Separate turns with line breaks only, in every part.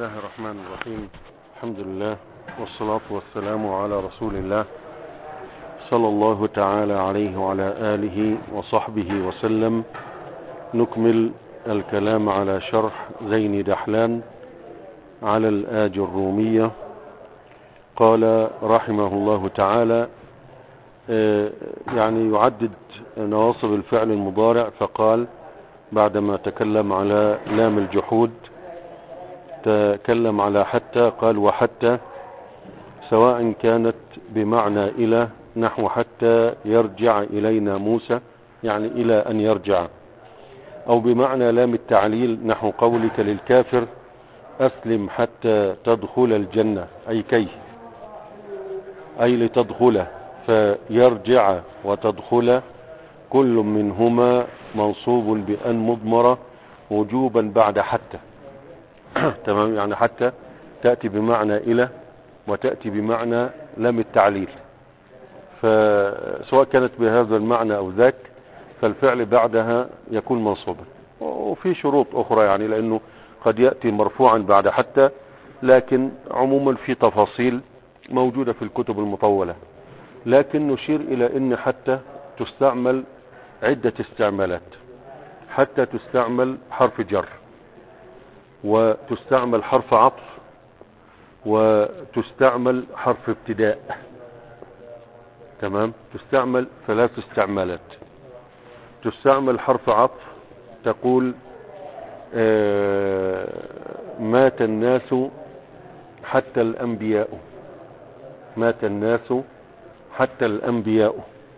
الله الرحمن الرحيم الحمد لله والصلاة والسلام على رسول الله صلى الله تعالى عليه وعلى آله وصحبه وسلم نكمل الكلام على شرح زين دحلان على الآج الرومية قال رحمه الله تعالى يعني يعدد نواصب الفعل المضارع فقال بعدما تكلم على لام الجحود تكلم على حتى قال وحتى سواء كانت بمعنى إلى نحو حتى يرجع إلينا موسى يعني إلى أن يرجع أو بمعنى لام التعليل نحو قولك للكافر أسلم حتى تدخل الجنة أي كي أي لتدخله فيرجع وتدخل كل منهما منصوب بأن مضمرة وجوبا بعد حتى تمام يعني حتى تأتي بمعنى إلى وتأتي بمعنى لم التعليل فسواء كانت بهذا المعنى أو ذاك فالفعل بعدها يكون منصوبا وفي شروط أخرى يعني لأنه قد يأتي مرفوعا بعد حتى لكن عموما في تفاصيل موجودة في الكتب المطولة لكن نشير إلى أن حتى تستعمل عدة استعمالات حتى تستعمل حرف جر وتستعمل حرف عطف وتستعمل حرف ابتداء تمام تستعمل ثلاث استعمالات تستعمل حرف عطف تقول آه مات الناس حتى الأنبياء مات الناس حتى الأنبياء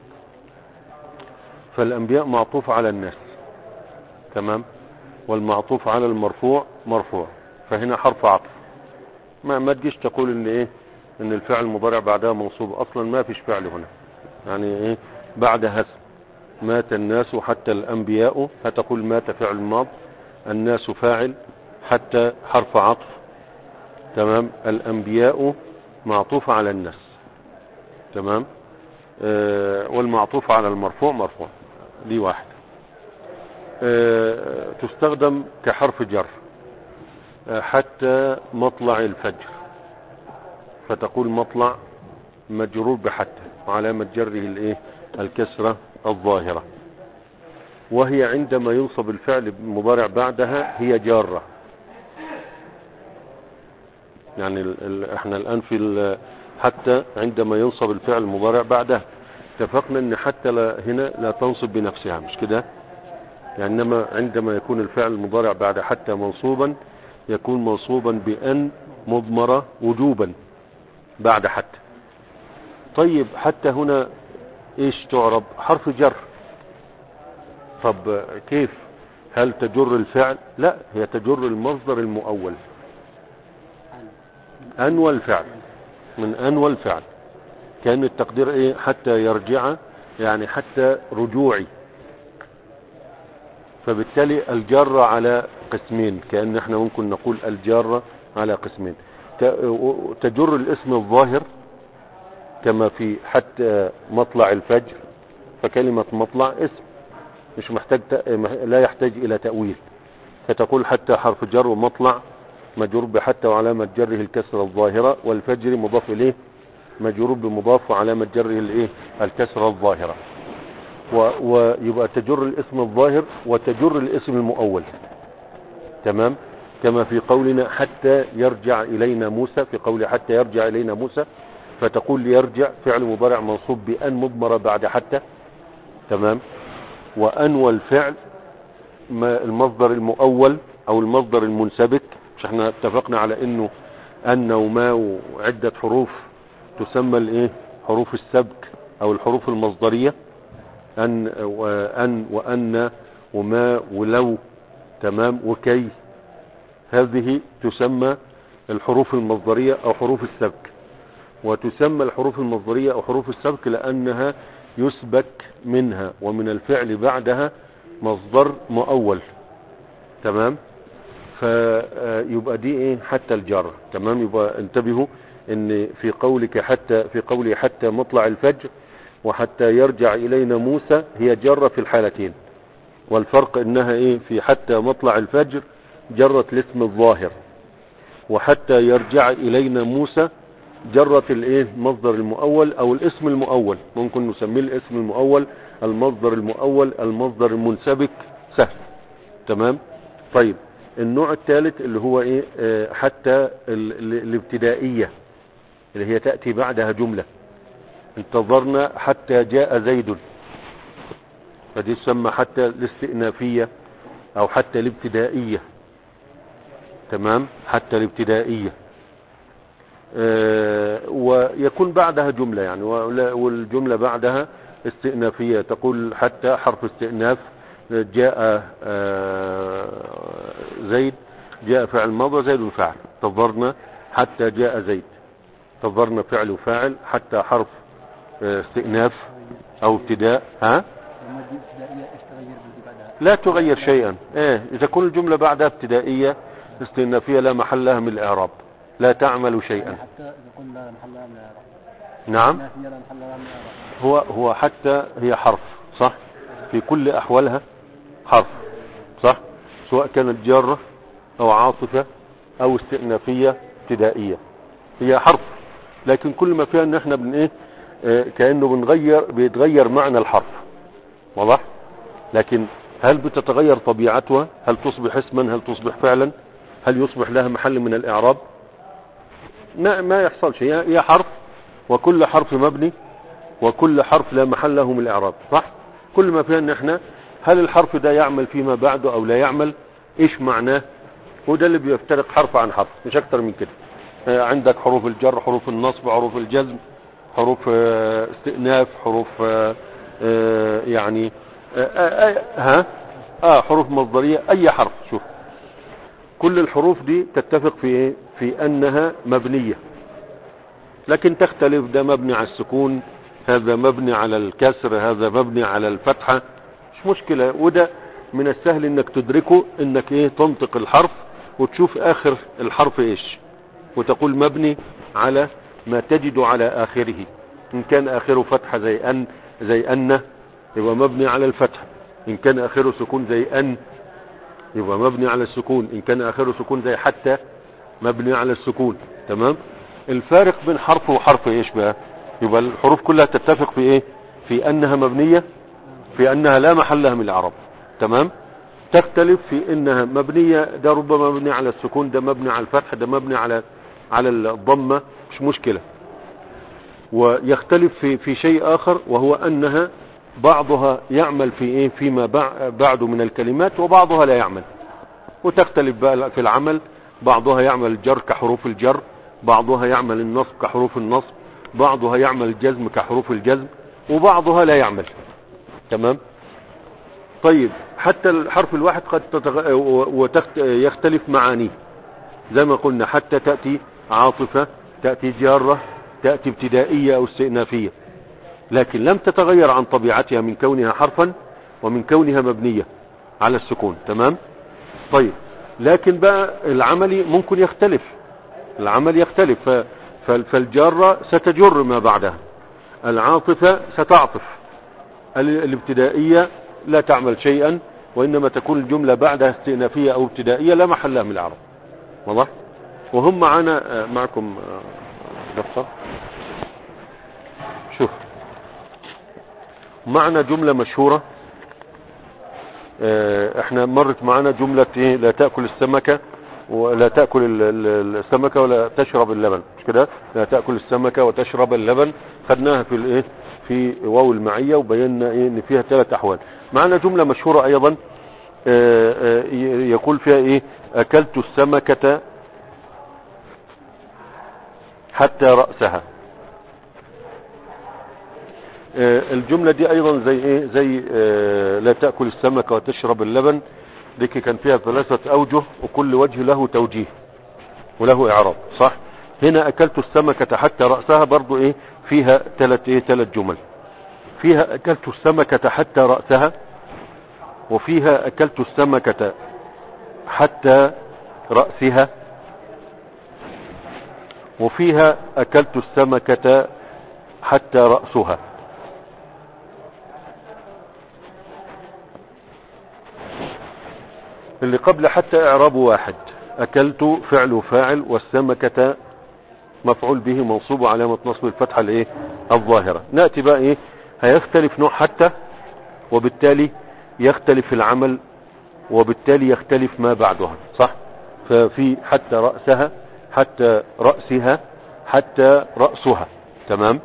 فالأنبياء معطوف على الناس تمام والمعطوف على المرفوع مرفوع فهنا حرف عطف ما ما تجيش تقول ان ايه ان الفعل المضارع بعدها منصوب اصلا ما فيش فعل هنا يعني ايه بعد هسم مات الناس حتى الانبياء هتقول مات فعل ماض الناس فاعل حتى حرف عطف تمام الانبياء معطوف على الناس تمام آه والمعطوف على المرفوع مرفوع دي واحدة آه تستخدم كحرف جر آه حتى مطلع الفجر فتقول مطلع مجرور بحتى وعلامة جره الايه الكسرة الظاهرة وهي عندما ينصب الفعل المضارع بعدها هي جارة يعني ال ال احنا الان في حتى عندما ينصب الفعل المضارع بعدها اتفقنا ان حتى لا هنا لا تنصب بنفسها مش كده يعني انما عندما يكون الفعل المضارع بعد حتى منصوبا يكون منصوبا بأن مضمرة وجوبا بعد حتى طيب حتى هنا ايش تعرب حرف جر طب كيف هل تجر الفعل لا هي تجر المصدر المؤول أنوى الفعل من أنوى الفعل كان التقدير ايه حتى يرجع يعني حتى رجوعي فبالتالي الجارة على قسمين كأن احنا ممكن نقول الجارة على قسمين تجر الاسم الظاهر كما في حتى مطلع الفجر فكلمة مطلع اسم مش محتاج لا يحتاج الى تأويل فتقول حتى حرف جر ومطلع مجرور بحتى وعلامة جره الكسرة الظاهرة والفجر مضاف اليه مجرور بمضاف وعلامة جره الايه الكسرة الظاهرة ويبقى تجر الاسم الظاهر وتجر الاسم المؤول تمام كما في قولنا حتى يرجع إلينا موسى في قول حتى يرجع إلينا موسى فتقول ليرجع فعل مضارع منصوب بأن مضمرة بعد حتى تمام وأنوى الفعل المصدر المؤول أو المصدر المنسبك مش احنا اتفقنا على انه أن وما وعدة حروف تسمى الايه حروف السبك او الحروف المصدرية ان وان وان وما ولو تمام وكي هذه تسمى الحروف المصدرية او حروف السبك وتسمى الحروف المصدرية او حروف السبك لانها يسبك منها ومن الفعل بعدها مصدر مؤول تمام فيبقى دي ايه حتى الجر تمام يبقى انتبهوا ان في قولك حتى في قولي حتى مطلع الفجر وحتى يرجع الينا موسى هي جرة في الحالتين والفرق انها ايه في حتى مطلع الفجر جرت الاسم الظاهر وحتى يرجع الينا موسى جرت الايه مصدر المؤول او الاسم المؤول ممكن نسميه الاسم المؤول المصدر المؤول المصدر المنسبك سهل تمام طيب النوع الثالث اللي هو ايه آه حتى ال- ال- الابتدائية اللي هي تأتي بعدها جملة انتظرنا حتى جاء زيد فدي تسمى حتى الاستئنافية او حتى الابتدائية تمام حتى الابتدائية آه، ويكون بعدها جملة يعني ولا- والجملة بعدها استئنافية تقول حتى حرف استئناف جاء آه، زيد جاء فعل ماضي وزيد فاعل انتظرنا حتى جاء زيد انتظرنا فعل وفاعل حتى حرف آه، استئناف او ابتداء ها
لما دي ابتدائية ايش تغير باللي بعدها؟
لا تغير شيئا ايه اذا كل الجملة بعدها ابتدائية استئنافية لا محل لها من الاعراب لا تعمل
يعني
شيئا
حتى إذا قلنا محلها من الإعراب
نعم
نافية لا محل لها من الإعراب
هو هو حتى هي حرف صح في كل احوالها حرف صح سواء كانت جارة او عاطفة او استئنافية ابتدائية هي حرف لكن كل ما فيها ان احنا بن ايه آه، كأنه بنغير بيتغير معنى الحرف واضح لكن هل بتتغير طبيعتها هل تصبح اسما هل تصبح فعلا هل يصبح لها محل من الاعراب ما ما يحصلش هي هي حرف وكل حرف مبني وكل حرف لا محل له من الاعراب صح كل ما فيها ان احنا هل الحرف ده يعمل فيما بعده او لا يعمل ايش معناه وده اللي بيفترق حرف عن حرف مش اكتر من كده آه، عندك حروف الجر حروف النصب حروف الجزم حروف آه، استئناف حروف آه، آه، يعني آه، آه، آه، ها اه حروف مصدريه اي حرف شوف كل الحروف دي تتفق في ايه في انها مبنيه لكن تختلف ده مبني على السكون هذا مبني على الكسر هذا مبني على الفتحة مش مشكلة وده من السهل انك تدركه انك ايه تنطق الحرف وتشوف اخر الحرف ايش وتقول مبني على ما تجد على اخره ان كان اخره فتحة زي ان زي ان يبقى مبني على الفتح ان كان اخره سكون زي ان يبقى مبني على السكون ان كان اخره سكون زي حتى مبني على السكون تمام الفارق بين حرف وحرف ايش بقى يبقى الحروف كلها تتفق في ايه في انها مبنية في انها لا محل لها من الاعراب تمام تختلف في انها مبنية ده ربما مبني على السكون ده مبني على الفتح ده مبني على على الضمة مش مشكلة ويختلف في في شيء اخر وهو انها بعضها يعمل في ايه فيما بع- بعده من الكلمات وبعضها لا يعمل وتختلف بقى في العمل بعضها يعمل الجر كحروف الجر بعضها يعمل النصب كحروف النصب بعضها يعمل الجزم كحروف الجزم وبعضها لا يعمل تمام طيب حتى الحرف الواحد قد تتغ... وتخت... يختلف معانيه زي ما قلنا حتى تأتي عاطفة تأتي جارة تأتي ابتدائية أو استئنافية لكن لم تتغير عن طبيعتها من كونها حرفا ومن كونها مبنية على السكون تمام طيب لكن بقى العملي ممكن يختلف العمل يختلف ف... ف- فالجارة ستجر ما بعدها العاطفة ستعطف ال- الابتدائية لا تعمل شيئا وإنما تكون الجملة بعدها استئنافية أو ابتدائية لا محل لها من العرب واضح وهم معنا آه، معكم آه، دفتر شوف معنا جملة مشهورة آه، احنا مرت معنا جملة ايه لا تأكل السمكة ولا تأكل ال- ال- السمكة ولا تشرب اللبن مش كده لا تأكل السمكة وتشرب اللبن خدناها في الايه في واو المعية وبينا ايه ان فيها ثلاث احوال معنا جملة مشهورة ايضا آه، آه، ي- يقول فيها ايه اكلت السمكة حتى رأسها آه، الجملة دي ايضا زي ايه زي آه، لا تأكل السمكة وتشرب اللبن دي كان فيها ثلاثة اوجه وكل وجه له توجيه وله اعراب صح هنا اكلت السمكة حتى رأسها برضو ايه فيها ثلاث ايه ثلاث جمل فيها اكلت السمكة حتى رأسها وفيها اكلت السمكة حتى رأسها وفيها اكلت السمكة حتى رأسها اللي قبل حتى اعراب واحد اكلت فعل وفاعل والسمكة مفعول به منصوب علامة نصب الفتحة الايه الظاهرة نأتي بقى ايه هيختلف نوع حتى وبالتالي يختلف العمل وبالتالي يختلف ما بعدها صح ففي حتى رأسها حتى رأسها حتى رأسها تمام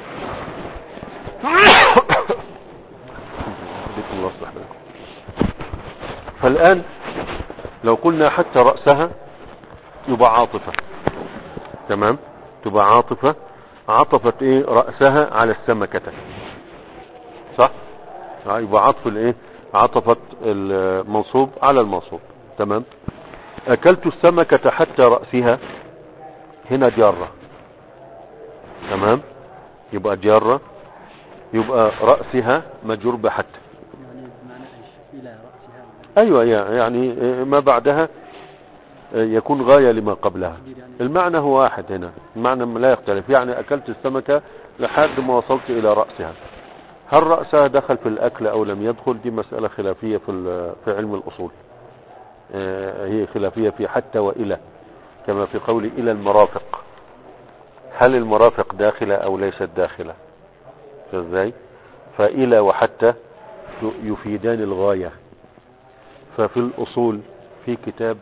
بكم الله يصلح بالكم. فالآن لو قلنا حتى رأسها يبقى عاطفة تمام تبقى عاطفة عطفت ايه رأسها على السمكة صح آه، يبقى عطف الايه عطفت المنصوب على المنصوب تمام اكلت السمكة حتى رأسها هنا جارة تمام يبقى جارة يبقى رأسها مجرور بحتى
يعني بمعنى ايش؟ الى راسها
ايوه يعني ما بعدها يكون غاية لما قبلها
تقدير يعني
المعنى هو واحد هنا المعنى لا يختلف يعني اكلت السمكة لحد ما وصلت الى رأسها هل رأسها دخل في الاكل او لم يدخل دي مسألة خلافية في ال- في علم الاصول آه، هي خلافية في حتى والى كما في قول الى المرافق هل المرافق داخلة او ليست داخلة ازاي فالى وحتى يفيدان الغاية ففي الاصول في كتاب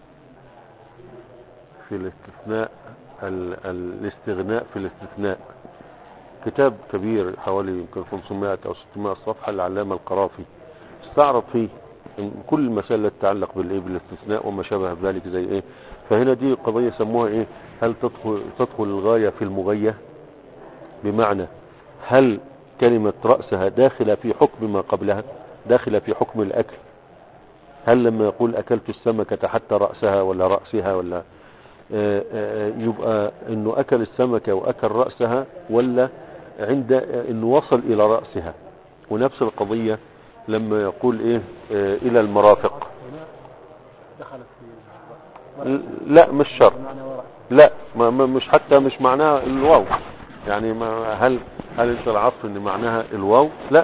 في الاستثناء ال- ال- الاستغناء في الاستثناء كتاب كبير حوالي يمكن 500 او 600 صفحة للعلامة القرافي استعرض فيه كل المسائل التي تتعلق بالايه بالاستثناء وما شابه ذلك زي ايه فهنا دي قضية سموها ايه هل تدخل تدخل الغاية في المغية بمعنى هل كلمة رأسها داخلة في حكم ما قبلها داخلة في حكم الأكل هل لما يقول أكلت السمكة حتى رأسها ولا رأسها ولا آه، آه، يبقى انه اكل السمكة واكل رأسها ولا عند آه، انه وصل الى رأسها ونفس القضية لما يقول ايه آه، الى المرافق
هنا دخلت في
لا مش شرط
بمعنى وراء
لا ما ما- مش حتى مش معناها الواو يعني ما هل هل انت العطف ان معناها الواو لا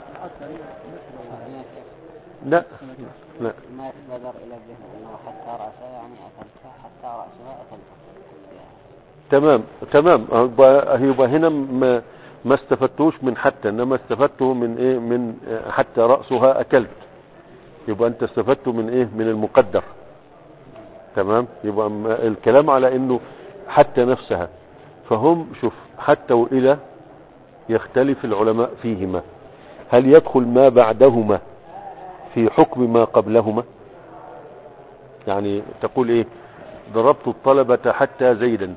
لا لا
ما يتبادر إلى الذهن أنه حتى رأسها يعني أكلتها حتى رأسها أكلتها
تمام تمام يبقى يبقى هنا ما ما استفدتوش من حتى انما استفدته من ايه من آه، حتى رأسها اكلت يبقى انت استفدته من ايه من المقدر تمام يبقى م- الكلام على انه حتى نفسها فهم شوف حتى والى يختلف العلماء فيهما هل يدخل ما بعدهما في حكم ما قبلهما يعني تقول ايه ضربت الطلبة حتى زيدا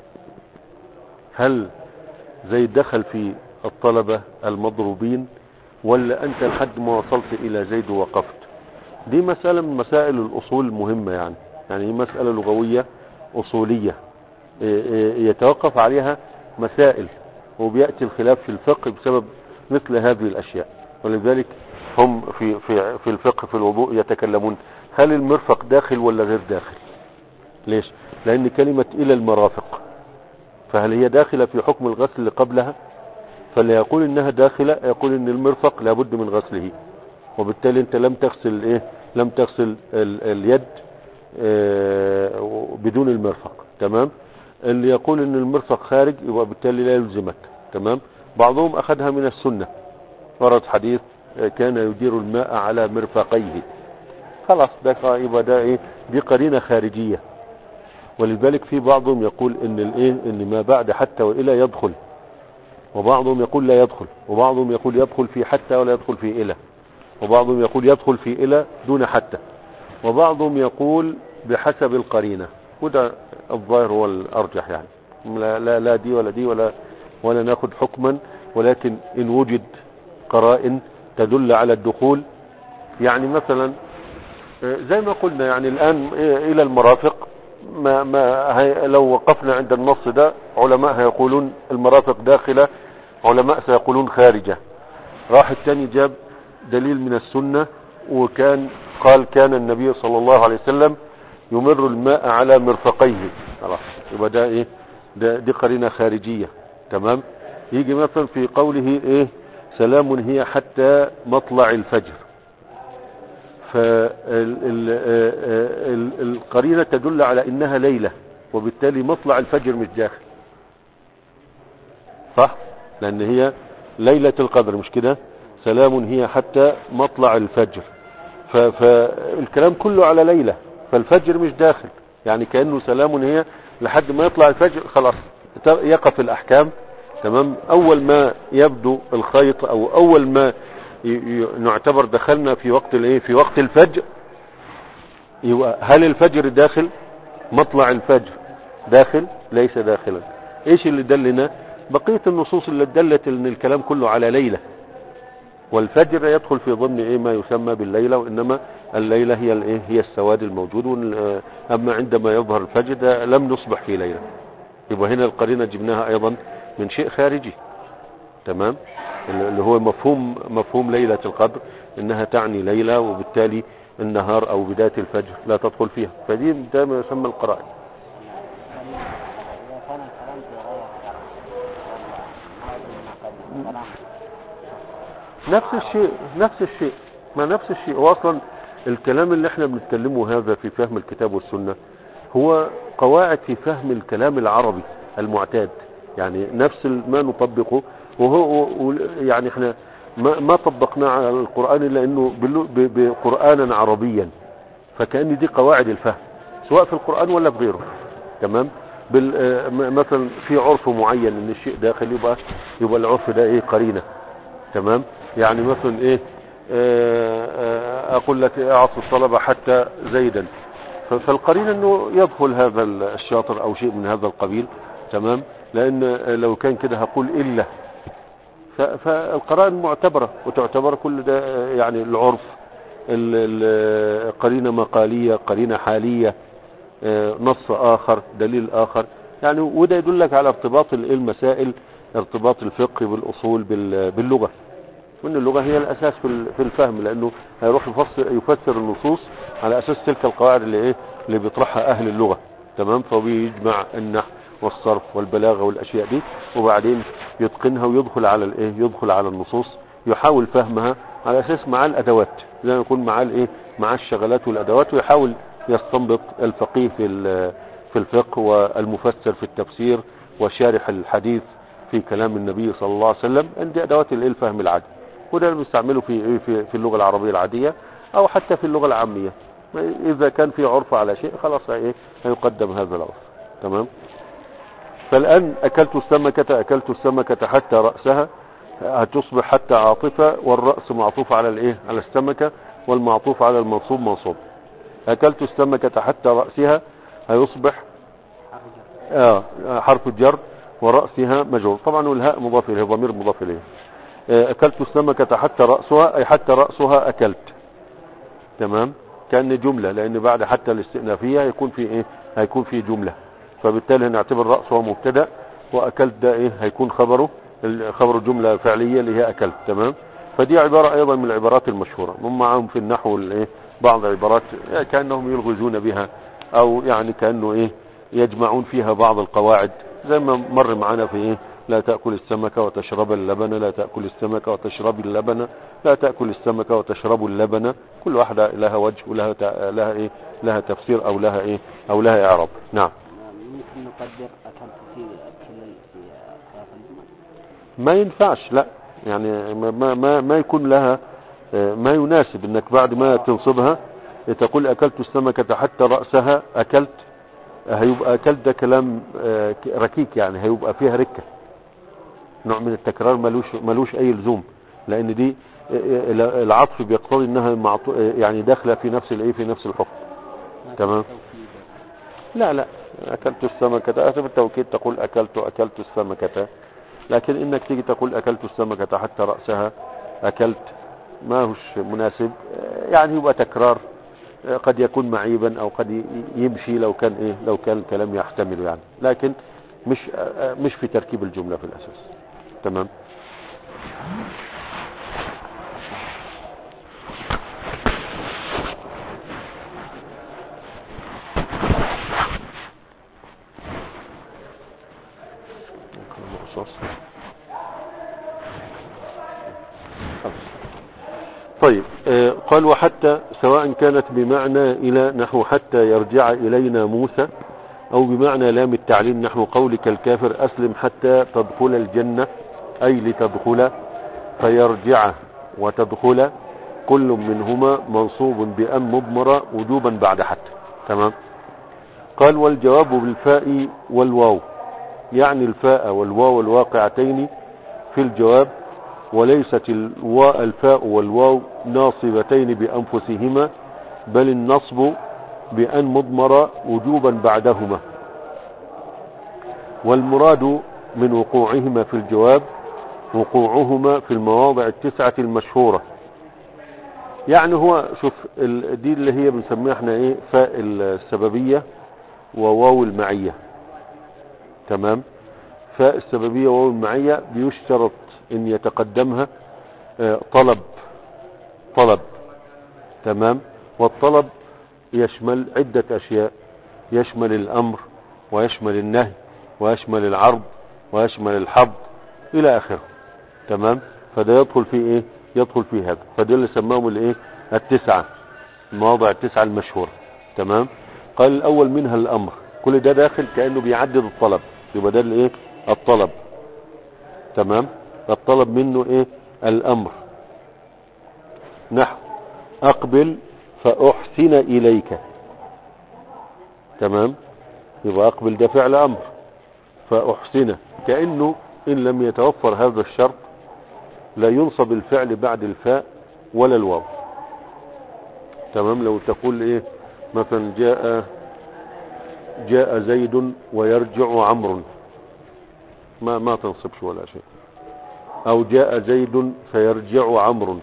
هل زيد دخل في الطلبة المضروبين ولا انت لحد ما وصلت الى زيد ووقفت دي مسألة من مسائل الاصول المهمة يعني يعني هي مسألة لغوية اصولية إيه إيه يتوقف عليها مسائل وبيأتي الخلاف في الفقه بسبب مثل هذه الاشياء ولذلك هم في في في الفقه في الوضوء يتكلمون هل المرفق داخل ولا غير داخل ليش لان كلمة الى المرافق فهل هي داخلة في حكم الغسل اللي قبلها فاللي يقول انها داخلة يقول ان المرفق لابد من غسله وبالتالي انت لم تغسل ايه لم تغسل ال اليد آه، بدون المرفق تمام اللي يقول ان المرفق خارج يبقى بالتالي لا يلزمك تمام بعضهم اخذها من السنة ورد حديث آه، كان يدير الماء على مرفقيه خلاص ده يبقى ده ايه دي قرينة خارجية ولذلك في بعضهم يقول ان الايه ان ما بعد حتى والى يدخل وبعضهم يقول لا يدخل وبعضهم يقول يدخل في حتى ولا يدخل في الى وبعضهم يقول يدخل في الى دون حتى وبعضهم يقول بحسب القرينة وده الظاهر هو الارجح يعني لا, لا, لا دي ولا دي ولا ولا ناخد حكما ولكن ان وجد قرائن تدل على الدخول يعني مثلا آه، زي ما قلنا يعني الان آه، الى المرافق ما ما هي لو وقفنا عند النص ده علماء هيقولون المرافق داخلة علماء سيقولون خارجة راح الثاني جاب دليل من السنة وكان قال كان النبي صلى الله عليه وسلم يمر الماء على مرفقيه خلاص يبقى ده ايه ده دي قرينة خارجية تمام يجي مثلا في قوله ايه سلام هي حتى مطلع الفجر فالقرينة تدل على انها ليلة وبالتالي مطلع الفجر مش داخل صح لان هي ليلة القدر مش كده سلام هي حتى مطلع الفجر ف- فالكلام كله على ليلة فالفجر مش داخل يعني كأنه سلام هي لحد ما يطلع الفجر خلاص ت- يقف الأحكام تمام أول ما يبدو الخيط أو أول ما ي- ي- نعتبر دخلنا في وقت الايه في وقت الفجر يبقى هل الفجر داخل مطلع الفجر داخل ليس داخلا ايش اللي دلنا بقية النصوص اللي دلت ان الكلام كله على ليلة والفجر يدخل في ضمن ايه ما يسمى بالليلة وانما الليلة هي الايه هي السواد الموجود وال- اما عندما يظهر الفجر ده لم نصبح في ليلة يبقى هنا القرينة جبناها ايضا من شيء خارجي تمام اللي هو مفهوم مفهوم ليلة القدر انها تعني ليلة وبالتالي النهار او بداية الفجر لا تدخل فيها فدي ده ما يسمى القرائن
إذا كان الكلام في غير الشرع والله ما أدري ما قد كلام
نفس الشيء نفس الشيء ما نفس الشيء هو اصلا الكلام اللي احنا بنتكلمه هذا في فهم الكتاب والسنة هو قواعد في فهم الكلام العربي المعتاد يعني نفس ال- ما نطبقه وهو و- يعني احنا ما, ما طبقناه على القرآن الا انه باللو- ب- بقرآنا عربيا فكأن دي قواعد الفهم سواء في القرآن ولا في غيره تمام بال آه، م- مثلا في عرف معين ان الشيء داخل يبقى يبقى العرف ده ايه قرينه تمام يعني مثلا ايه آه، آه، اقول لك اعطي الطلبة حتى زيدا ف- فالقرين انه يدخل هذا الشاطر او شيء من هذا القبيل تمام لان لو كان كده هقول الا ف- فالقرائن معتبرة وتعتبر كل ده آه، يعني العرف ال- ال- قرينة مقالية قرينة حالية آه، نص آخر دليل آخر يعني وده يدلك على ارتباط ال- المسائل ارتباط الفقه بالأصول بال- باللغة وان اللغة هي الأساس في ال- في الفهم لأنه هيروح يفسر, يفسر النصوص على أساس تلك القواعد اللي إيه اللي بيطرحها أهل اللغة تمام فبيجمع النحو والصرف والبلاغة والأشياء دي وبعدين يتقنها ويدخل على الإيه يدخل على النصوص يحاول فهمها على أساس مع الأدوات زي ما يكون مع الإيه مع الشغلات والأدوات ويحاول يستنبط الفقيه في ال- في الفقه والمفسر في التفسير وشارح الحديث في كلام النبي صلى الله عليه وسلم عندي ادوات الايه الفهم العادي وده اللي بنستعمله في إيه؟ في في اللغه العربيه العاديه او حتى في اللغه العاميه اذا كان في عرف على شيء خلاص ايه هيقدم هذا العرف تمام فالان اكلت السمكه اكلت السمكه حتى راسها هتصبح حتى عاطفه والراس معطوف على الايه على السمكه والمعطوف على المنصوب منصوب اكلت السمكه حتى راسها هيصبح آه حرف الجر ورأسها مجرور طبعا والهاء مضاف إليه ضمير مضاف إليه آه، أكلت السمكة حتى رأسها أي حتى رأسها أكلت تمام كأن جملة لأن بعد حتى الاستئنافية هيكون في إيه هيكون في جملة فبالتالي نعتبر رأسه مبتدأ وأكلت ده إيه هيكون خبره ال- خبر جملة فعلية اللي هي أكلت تمام فدي عبارة أيضا من العبارات المشهورة هم معهم في النحو الإيه بعض العبارات يعني كأنهم يلغزون بها أو يعني كأنه إيه يجمعون فيها بعض القواعد زي ما مر معنا في ايه لا تأكل السمكة وتشرب اللبن لا تأكل السمكة وتشرب اللبن لا تأكل السمكة وتشرب اللبن كل واحدة لها وجه ولها تع- لها ايه لها تفسير او لها ايه او لها اعراب نعم
ممكن نقدر أكلت في كل في خلاف الجمل
ما ينفعش لا يعني ما ما ما, ما يكون لها آه، ما يناسب انك بعد ما تنصبها تقول اكلت السمكة حتى رأسها اكلت هيبقى اكلت ده كلام آه، ك- ركيك يعني هيبقى فيها ركة نوع من التكرار ملوش ملوش اي لزوم لان دي آه، آه، العطف بيقتضي انها معطو- آه، يعني داخله في نفس الايه في نفس الحكم تمام لا لا اكلت السمكة في التوكيد تقول اكلت اكلت السمكة لكن انك تيجي تقول اكلت السمكة حتى رأسها اكلت ما هوش مناسب يعني يبقى تكرار قد يكون معيبا او قد ي- يمشي لو كان ايه لو كان الكلام يحتمل يعني لكن مش مش في تركيب الجملة في الاساس تمام رصاص. خلاص. طيب آه، قال وحتى سواء كانت بمعنى إلى نحو حتى يرجع إلينا موسى أو بمعنى لام التعليم نحو قولك الكافر أسلم حتى تدخل الجنة أي لتدخل فيرجع وتدخل كل منهما منصوب بأن مضمرة وجوبا بعد حتى تمام قال والجواب بالفاء والواو يعني الفاء والواو الواقعتين في الجواب وليست الواء الفاء والواو ناصبتين بأنفسهما بل النصب بأن مضمر وجوبا بعدهما والمراد من وقوعهما في الجواب وقوعهما في المواضع التسعة المشهورة يعني هو شوف ال- دي اللي هي بنسميها احنا ايه فاء السببية وواو المعية تمام فاء السببية وواو المعية بيشترط ان يتقدمها آه، طلب طلب تمام والطلب يشمل عدة اشياء يشمل الامر ويشمل النهي ويشمل العرض ويشمل الحظ الى اخره تمام فده يدخل في ايه يدخل في هذا فده اللي سماهم الايه التسعة المواضع التسعة المشهورة تمام قال الاول منها الامر كل ده داخل كأنه بيعدد الطلب يبقى ده الايه الطلب تمام الطلب منه ايه الامر نحو اقبل فاحسن اليك تمام يبقى اقبل ده فعل امر فاحسن كأنه ان لم يتوفر هذا الشرط لا ينصب الفعل بعد الفاء ولا الواو تمام لو تقول ايه مثلا جاء جاء زيد ويرجع عمرو ما ما تنصبش ولا شيء او جاء زيد فيرجع عمرو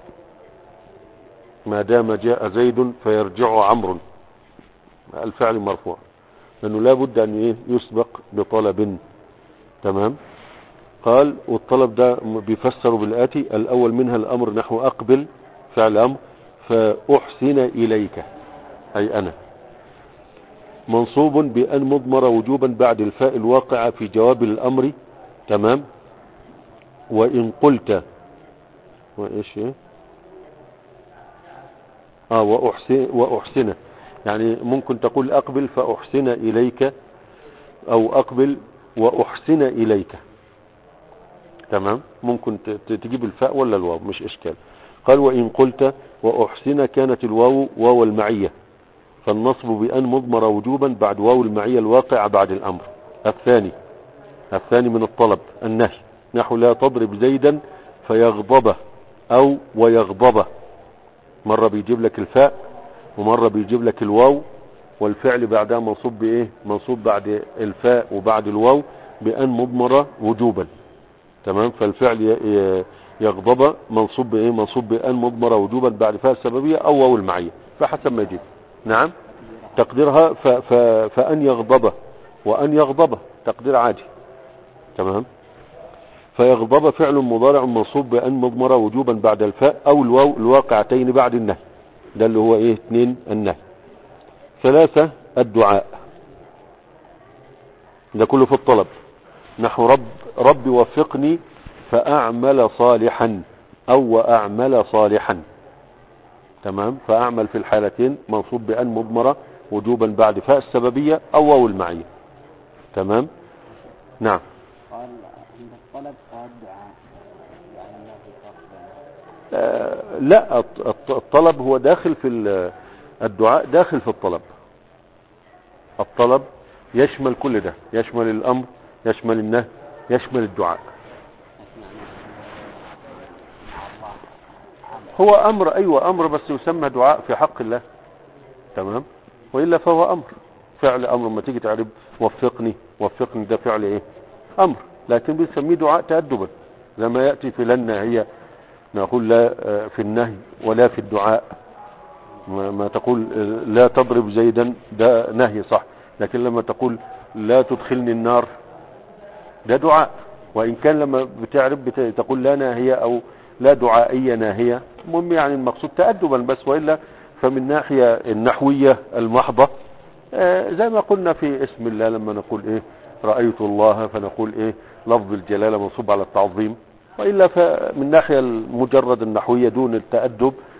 ما دام جاء زيد فيرجع عمرو الفعل مرفوع لانه لا بد ان ايه يسبق بطلب تمام قال والطلب ده بيفسر بالآتي الأول منها الأمر نحو أقبل فعل أمر فأحسن إليك أي أنا منصوب بأن مضمر وجوبا بعد الفاء الواقعة في جواب الأمر تمام وإن قلت وإيش إيه؟ آه وأحسن, وأحسن يعني ممكن تقول أقبل فأحسن إليك أو أقبل وأحسن إليك تمام ممكن ت- ت- تجيب الفاء ولا الواو مش اشكال قال وان قلت واحسن كانت الواو واو المعية فالنصب بان مضمر وجوبا بعد واو المعية الواقع بعد الامر الثاني الثاني من الطلب النهي نحو لا تضرب زيدا فيغضبه او ويغضبه مرة بيجيب لك الفاء ومرة بيجيب لك الواو والفعل بعدها منصوب بايه منصوب بعد الفاء وبعد الواو بان مضمر وجوبا تمام فالفعل ي- ي- يغضب منصوب بايه منصوب بان مضمره وجوبا بعد فاء السببيه او واو المعيه فحسب ما يجيب نعم تقديرها ف ف فان يغضب وان يغضب تقدير عادي تمام فيغضب فعل مضارع منصوب بان مضمره وجوبا بعد الفاء او الواو الواقعتين بعد النهي ده اللي هو ايه اثنين النهي ثلاثة الدعاء ده كله في الطلب نحو رب رب وفقني فأعمل صالحا أو وأعمل صالحا تمام فأعمل في الحالتين منصوب بأن مضمرة وجوبا بعد فاء السببية أو واو المعية تمام نعم
قال عند الطلب والدعاء يعني ما في فرق بينهم
آه لا الط- الط- الطلب هو داخل في ال- الدعاء داخل في الطلب الطلب يشمل كل ده يشمل الأمر يشمل النهي يشمل الدعاء هو أمر أيوة أمر بس يسمى دعاء في حق الله تمام وإلا فهو أمر فعل أمر لما تيجي تعرف وفقني وفقني ده فعل إيه أمر لكن بنسميه دعاء تأدبا لما يأتي في لن هي نقول لا آه، في النهي ولا في الدعاء ما ما تقول آه، لا تضرب زيدا ده نهي صح لكن لما تقول لا تدخلني النار ده دعاء وإن كان لما بتعرف بت- تقول لا ناهية أو لا دعائية ناهية المهم يعني المقصود تأدبا بس وإلا فمن ناحية النحوية المحضة آه، زي ما قلنا في اسم الله لما نقول إيه رأيت الله فنقول إيه لفظ الجلالة منصوب على التعظيم وإلا فمن ناحية المجرد النحوية دون التأدب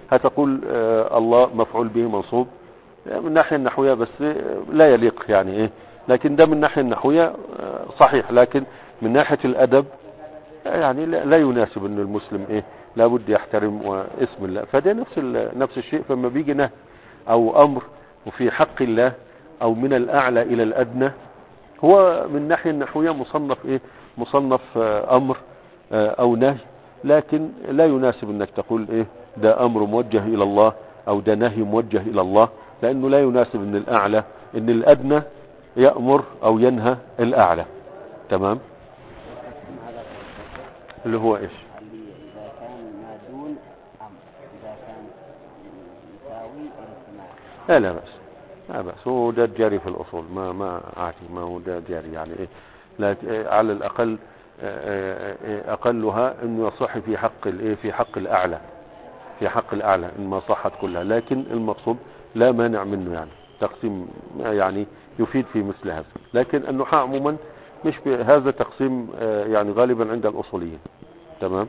هتقول آه، الله مفعول به منصوب من الناحية النحوية بس آه، لا يليق يعني ايه لكن ده من الناحية النحوية آه، صحيح لكن من ناحية الادب آه، يعني لا لا يناسب ان المسلم ايه لابد يحترم اسم الله فده نفس ال- نفس الشيء فما بيجي نهي او امر وفي حق الله او من الاعلى الى الادنى هو من الناحية النحوية مصنف ايه مصنف آه، امر آه، او نهي لكن لا يناسب انك تقول ايه ده امر موجه الى الله او ده نهي موجه الى الله لانه لا يناسب ان الاعلى ان الادنى يأمر او ينهى الاعلى تمام
هذا
اللي هو ايش
اللي إذا كان ما دون أمر إذا كان يساوي الامتناع
لا لا بأس لا بأس هو ده جاري في الأصول ما ما عادي ما هو ده جاري يعني إيه لا إيه، على الأقل آه، آه، آه، أقلها إنه يصح في حق الإيه في حق الأعلى في حق الأعلى إن ما صحت كلها لكن المقصود لا مانع منه يعني تقسيم يعني يفيد في مثل هذا لكن النحاة عموما مش ب- هذا تقسيم آه، يعني غالبا عند الأصوليين تمام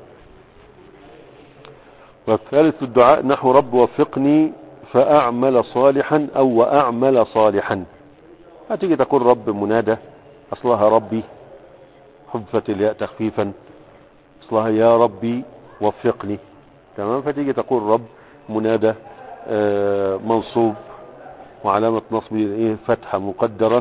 والثالث الدعاء نحو رب وفقني فأعمل صالحا أو وأعمل صالحا هتيجي تقول رب منادى أصلها ربي حذفت الياء تخفيفا أصلها يا ربي وفقني تمام فتيجي تقول رب منادى آه، منصوب وعلامة نصبه إيه فتحة مقدرة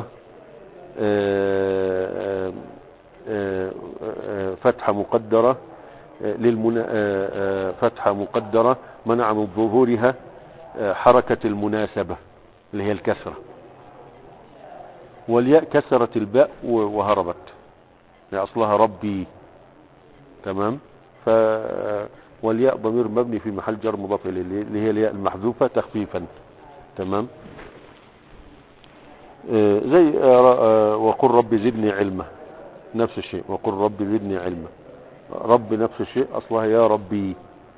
آه، آه، آه، فتحة مقدرة للمنا... آه، آه، فتحة مقدرة منع من ظهورها آه، حركة المناسبة اللي هي الكسرة والياء كسرت الباء و- وهربت هي أصلها ربي تمام ف والياء ضمير مبني في محل جر مضاف إليه اللي هي الياء المحذوفة تخفيفا تمام آه، زي آه، آه، وقل رب زدني علما نفس الشيء وقل رب زدني علما رب نفس الشيء أصلها يا ربي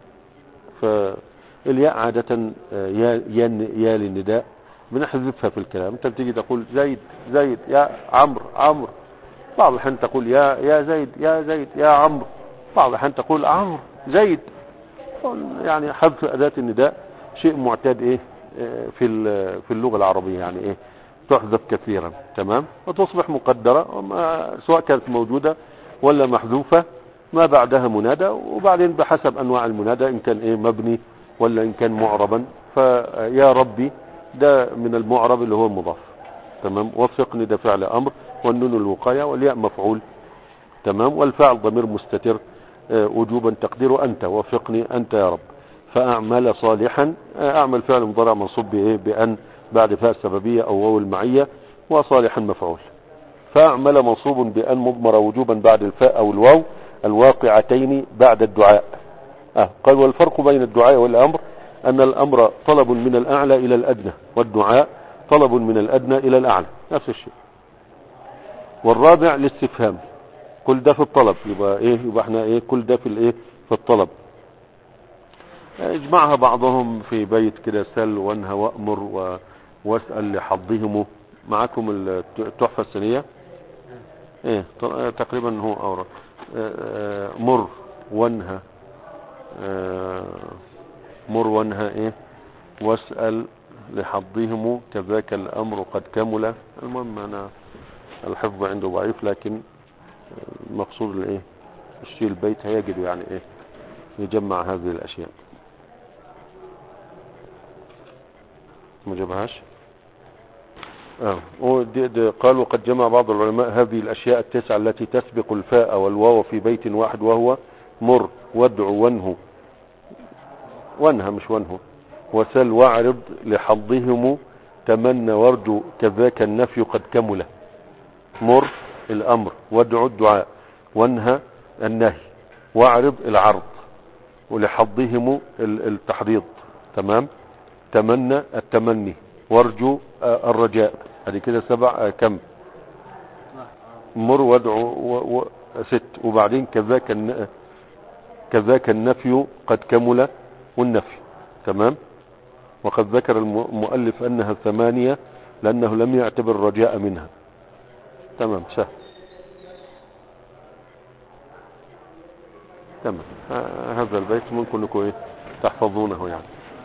فالياء عادة آه، يا, يا, يا للنداء بنحذفها في الكلام انت بتيجي تقول زيد زيد يا عمرو عمرو بعض الأحيان تقول يا يا زيد يا زيد يا عمرو بعض الأحيان تقول عمرو زيد يعني حذف أداة النداء شيء معتاد ايه آه، في ال- في اللغة العربية يعني ايه تحذف كثيرا تمام وتصبح مقدرة وما- سواء كانت موجودة ولا محذوفة ما بعدها منادى وبعدين بحسب انواع المنادى ان كان ايه مبني ولا ان كان معربا فيا ربي ده من المعرب اللي هو المضاف تمام وفقني ده فعل امر والنون الوقاية والياء مفعول تمام والفعل ضمير مستتر آه، وجوبا تقديره انت وفقني انت يا رب فاعمل صالحا آه، اعمل فعل مضارع منصوب بايه بان بعد فاء السببية او واو المعية وصالحا مفعول فاعمل منصوب بان مضمر وجوبا بعد الفاء او الواو الواقعتين بعد الدعاء آه. قال والفرق بين الدعاء والامر ان الامر طلب من الاعلى الى الادنى والدعاء طلب من الادنى الى الاعلى نفس الشيء والرابع الاستفهام كل ده في الطلب يبقى ايه يبقى احنا ايه كل ده في الايه في الطلب اجمعها بعضهم في بيت كده سل وانهى وامر و... واسال لحظهم معكم التحفه السنيه ايه ط- تقريبا هو اورد آه، آه، مر وانهى آه، مر وانهى ايه واسال لحظهم كذاك الامر قد كمل المهم انا الحفظ عنده ضعيف لكن المقصود الايه الشيء البيت هيجد يعني ايه يجمع هذه الاشياء ما جابهاش آه. ودي- دي قال وقد جمع بعض العلماء هذه الأشياء التسعة التي تسبق الفاء والواو في بيت واحد وهو مر وادع وانه وانهى مش وانه وسل واعرض لحظهم تمنى وارجو كذاك النفي قد كمل مر الأمر وادع الدعاء وانهى النهي واعرض العرض ولحظهم ال- التحريض تمام تمنى التمني وارجو آه، الرجاء هذه كده سبع آه، كم مر وادعو و... و... ست وبعدين كذاك الن... كذاك النفي قد كمل والنفي تمام وقد ذكر الم- المؤلف انها ثمانية لانه لم يعتبر الرجاء منها تمام سهل تمام ه- هذا البيت ممكن انكم ايه تحفظونه يعني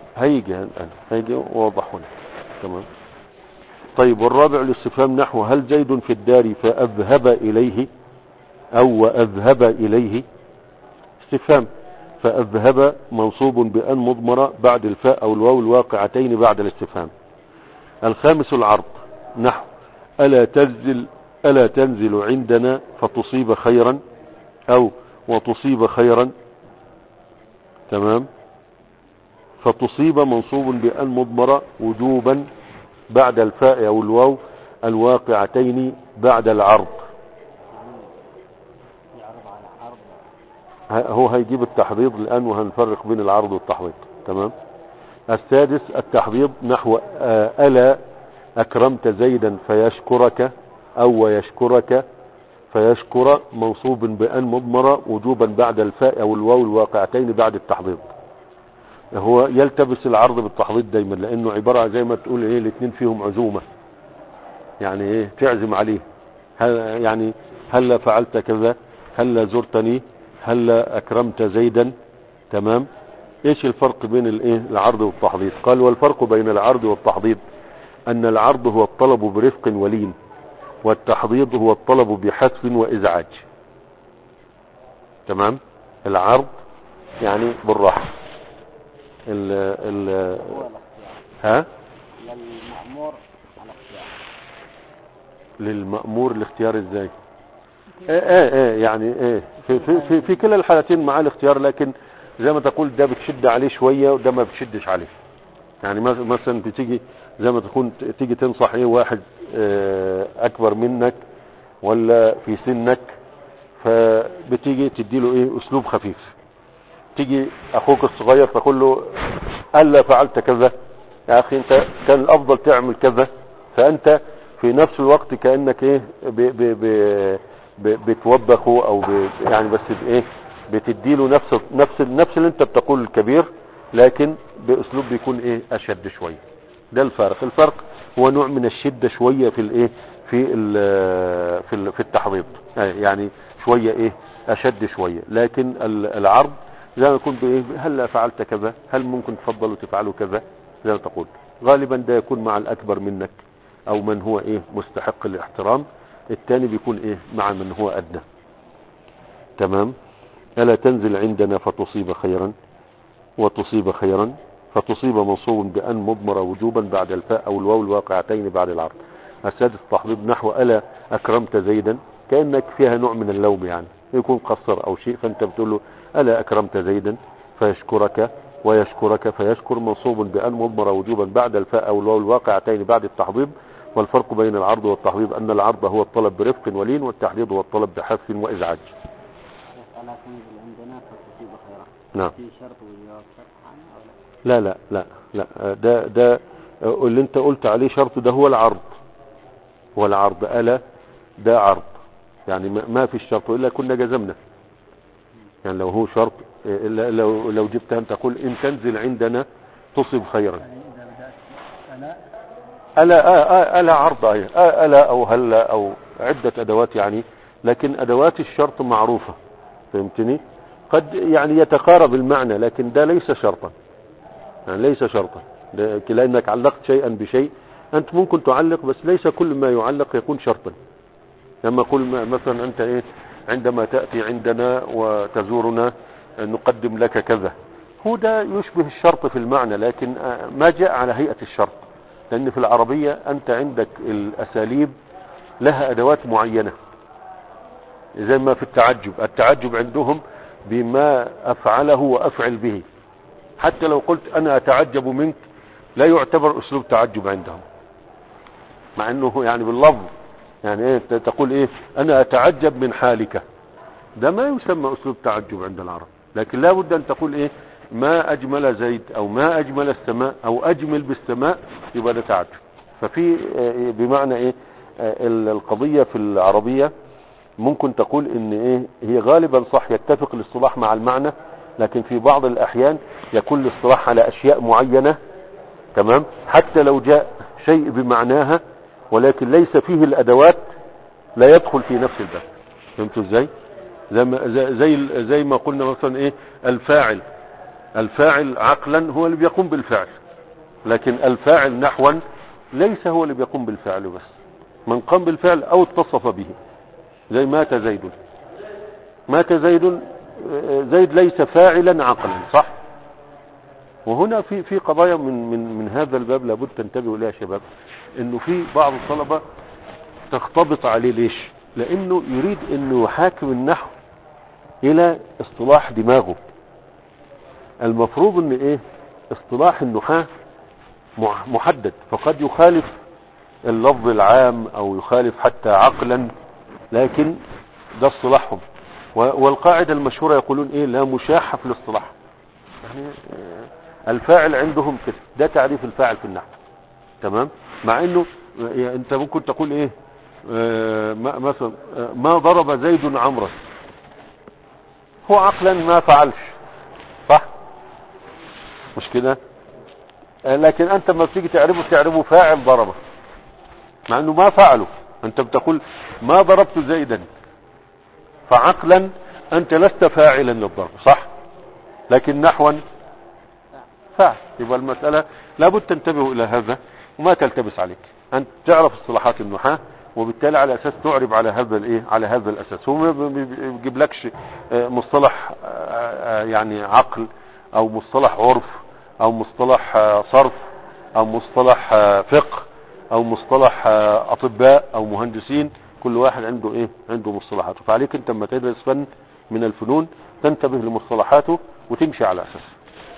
هيجي الآن هيجي واضح هنا تمام طيب والرابع الاستفهام نحو هل زيد في الدار فأذهب إليه أو وأذهب إليه استفهام فأذهب منصوب بأن مضمرة بعد الفاء أو الواو الواقعتين بعد الاستفهام الخامس العرض نحو ألا تنزل ألا تنزل عندنا فتصيب خيرا أو وتصيب خيرا تمام فتصيب منصوب بأن مضمرة وجوبا بعد الفاء أو الواو الواقعتين بعد العرض
يعرض على عرض
ه- هو هيجيب التحضيض الآن وهنفرق بين العرض والتحضيض تمام السادس التحضيض نحو آه، ألا أكرمت زيدا فيشكرك أو ويشكرك فيشكر منصوب بأن مضمرة وجوبا بعد الفاء أو الواو الواقعتين بعد التحضيض هو يلتبس العرض بالتحضيض دايما لأنه عبارة زي ما تقول ايه الاثنين فيهم عزومة يعني ايه تعزم عليه هل يعني هل فعلت كذا هل زرتني هل أكرمت زيدا تمام ايش الفرق بين الايه العرض والتحضيض قال والفرق بين العرض والتحضيض ان العرض هو الطلب برفق ولين والتحضيض هو الطلب بحذف وازعاج تمام العرض يعني بالراحه ال ال
هو الاختيار
ها
للمأمور على اختيار
للمأمور الاختيار ازاي ايه ايه ايه يعني ايه في, في, في, في كلا الحالتين معاه الاختيار لكن زي ما تقول ده بتشد عليه شوية وده ما بتشدش عليه يعني مس- مثلا بتيجي زي ما تكون ت- تيجي تنصح ايه واحد اه اكبر منك ولا في سنك فبتيجي تديله ايه اسلوب خفيف تيجي اخوك الصغير تقول له الا فعلت كذا يا اخي انت كان الافضل تعمل كذا فانت في نفس الوقت كانك ايه ب ب ب ب بتوبخه او ب يعني بس بايه بتديله نفس نفس نفس اللي انت بتقول الكبير لكن باسلوب بيكون ايه اشد شويه ده الفرق الفرق هو نوع من الشده شويه في الايه في ال في ال في التحضيض يعني شويه ايه اشد شويه لكن ال- العرض زي ما يكون بايه هل فعلت كذا هل ممكن تفضلوا تفعلوا كذا زي ما تقول غالبا ده يكون مع الاكبر منك او من هو ايه مستحق الاحترام الثاني بيكون ايه مع من هو ادنى تمام الا تنزل عندنا فتصيب خيرا وتصيب خيرا فتصيب منصوب بأن مضمر وجوبا بعد الفاء أو الواو الواقعتين بعد العرض السادس التحضيض نحو ألا أكرمت زيدا كأنك فيها نوع من اللوم يعني يكون قصر أو شيء فأنت بتقول له ألا أكرمت زيدا فيشكرك ويشكرك فيشكر منصوب بأن مضمر وجوبا بعد الفاء أو الواو الواقعتين بعد التحضيض والفرق بين العرض والتحضيض أن العرض هو الطلب برفق ولين والتحضيض هو الطلب بحث وإزعاج
شيخ ألا تنزل عندنا فتصيب خيرا
نعم
في شرط وجواب شرط عنه أو لا
لا لا لا لا ده ده اللي انت قلت عليه شرط ده هو العرض هو العرض ألا ده عرض يعني ما ما في الشرط إلا كنا جزمنا يعني لو هو شرط إلا لو لو جبتها انت تقول ان تنزل عندنا تصب خيرا
يعني إذا بدأت أنا
ألا آه آه ألا عرض أهي. آه ألا أو هلا أو عدة أدوات يعني لكن أدوات الشرط معروفة فهمتني قد يعني يتقارب المعنى لكن ده ليس شرطا يعني ليس شرطا ده- لأنك علقت شيئا بشيء أنت ممكن تعلق بس ليس كل ما يعلق يكون شرطا لما أقول م- مثلا أنت إيه عندما تأتي عندنا وتزورنا نقدم لك كذا هو ده يشبه الشرط في المعنى لكن آه، ما جاء على هيئة الشرط لأن في العربية أنت عندك الأساليب لها أدوات معينة زي ما في التعجب التعجب عندهم بما أفعله وأفعل به حتى لو قلت أنا أتعجب منك لا يعتبر أسلوب تعجب عندهم مع أنه يعني باللفظ يعني إيه ت- تقول إيه أنا أتعجب من حالك ده ما يسمى أسلوب تعجب عند العرب لكن لا بد أن تقول إيه ما أجمل زيد أو ما أجمل السماء أو أجمل بالسماء يبقى ده تعجب ففي آه، بمعنى إيه آه، ال- القضية في العربية ممكن تقول ان ايه هي غالبا صح يتفق الاصطلاح مع المعنى لكن في بعض الاحيان يكون الاصطلاح على اشياء معينة تمام حتى لو جاء شيء بمعناها ولكن ليس فيه الادوات لا يدخل في نفس الباب فهمتوا ازاي زي ما زي زي, زي ما قلنا مثلا ايه الفاعل الفاعل عقلا هو اللي بيقوم بالفعل لكن الفاعل نحوا ليس هو اللي بيقوم بالفعل بس من قام بالفعل او اتصف به زي مات زيد مات زيد زيد ليس فاعلا عقلا صح وهنا في في قضايا من من من هذا الباب لابد تنتبهوا اليها يا شباب انه في بعض الطلبه تختبط عليه ليش لانه يريد انه يحاكم النحو الى اصطلاح دماغه المفروض ان ايه اصطلاح النحاة مح- محدد فقد يخالف اللفظ العام او يخالف حتى عقلا لكن ده اصطلاحهم و- والقاعدة المشهورة يقولون ايه لا مشاحة في الاصطلاح يعني آه، الفاعل عندهم كده ده تعريف الفاعل في النحو تمام مع انه آه، انت ممكن تقول ايه آه، ما- مثلا آه، ما ضرب زيد عمرا هو عقلا ما فعلش صح مش كده آه، لكن انت لما بتيجي تعرفه تعرفه فاعل ضربه مع انه ما فعله انت بتقول ما ضربت زيدا فعقلا انت لست فاعلا للضرب صح لكن نحوا فاعل يبقى المسألة لابد تنتبهوا الى هذا وما تلتبس عليك انت تعرف اصطلاحات النحاة وبالتالي على اساس تعرب على هذا الايه على هذا الاساس هو ما بي- بي- بيجيب لكش آه، مصطلح آه، آه، يعني عقل او مصطلح عرف او مصطلح آه، صرف او مصطلح آه، فقه او مصطلح آه، اطباء او مهندسين كل واحد عنده ايه عنده مصطلحاته فعليك انت لما تدرس فن من الفنون تنتبه لمصطلحاته وتمشي على اساسه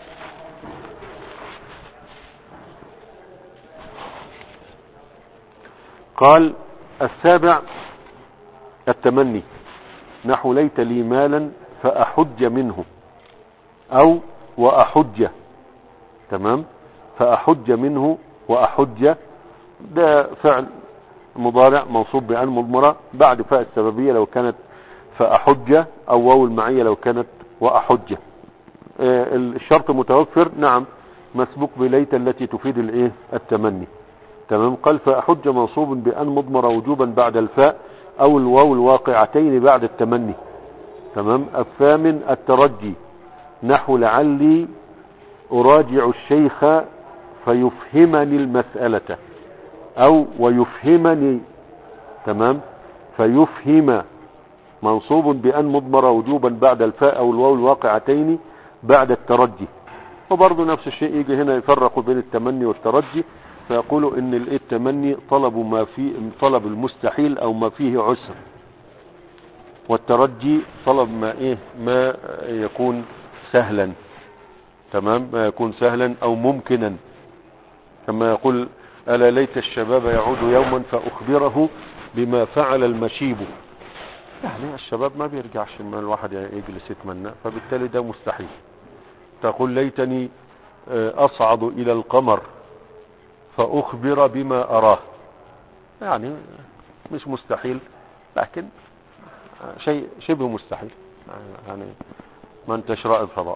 قال السابع التمني نحو ليت لي مالا فأحج منه أو وأحج تمام فأحج منه وأحج ده فعل مضارع منصوب بأن مضمرة بعد فاء السببية لو كانت فأحج أو واو المعية لو كانت وأحج آه، الشرط متوفر نعم مسبوق بليت التي تفيد الايه التمني تمام قال فأحج منصوب بأن مضمر وجوبا بعد الفاء أو الواو الواقعتين بعد التمني تمام الثامن الترجي نحو لعلي أراجع الشيخ فيفهمني المسألة أو ويفهمني تمام فيفهم منصوب بأن مضمر وجوبا بعد الفاء أو الواو الواقعتين بعد الترجي وبرضه نفس الشيء يجي هنا يفرق بين التمني والترجي فيقولوا ان الايه التمني طلب ما في طلب المستحيل او ما فيه عسر والترجي طلب ما ايه ما يكون سهلا تمام ما يكون سهلا او ممكنا كما يقول الا ليت الشباب يعود يوما فاخبره بما فعل المشيب يعني الشباب ما بيرجعش ما الواحد يجلس يتمنى فبالتالي ده مستحيل تقول ليتني آه، اصعد الى القمر فأخبر بما أراه يعني مش مستحيل لكن شيء شبه مستحيل يعني ما انتش رائد فضاء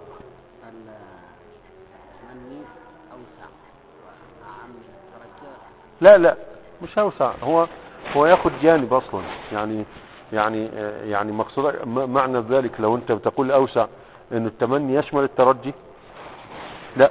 التمني أوسع وأعم من الترجي
لا لا مش أوسع هو هو ياخد جانب أصلا يعني يعني يعني مقصود م- معنى ذلك لو أنت بتقول أوسع إنه التمني يشمل الترجي لا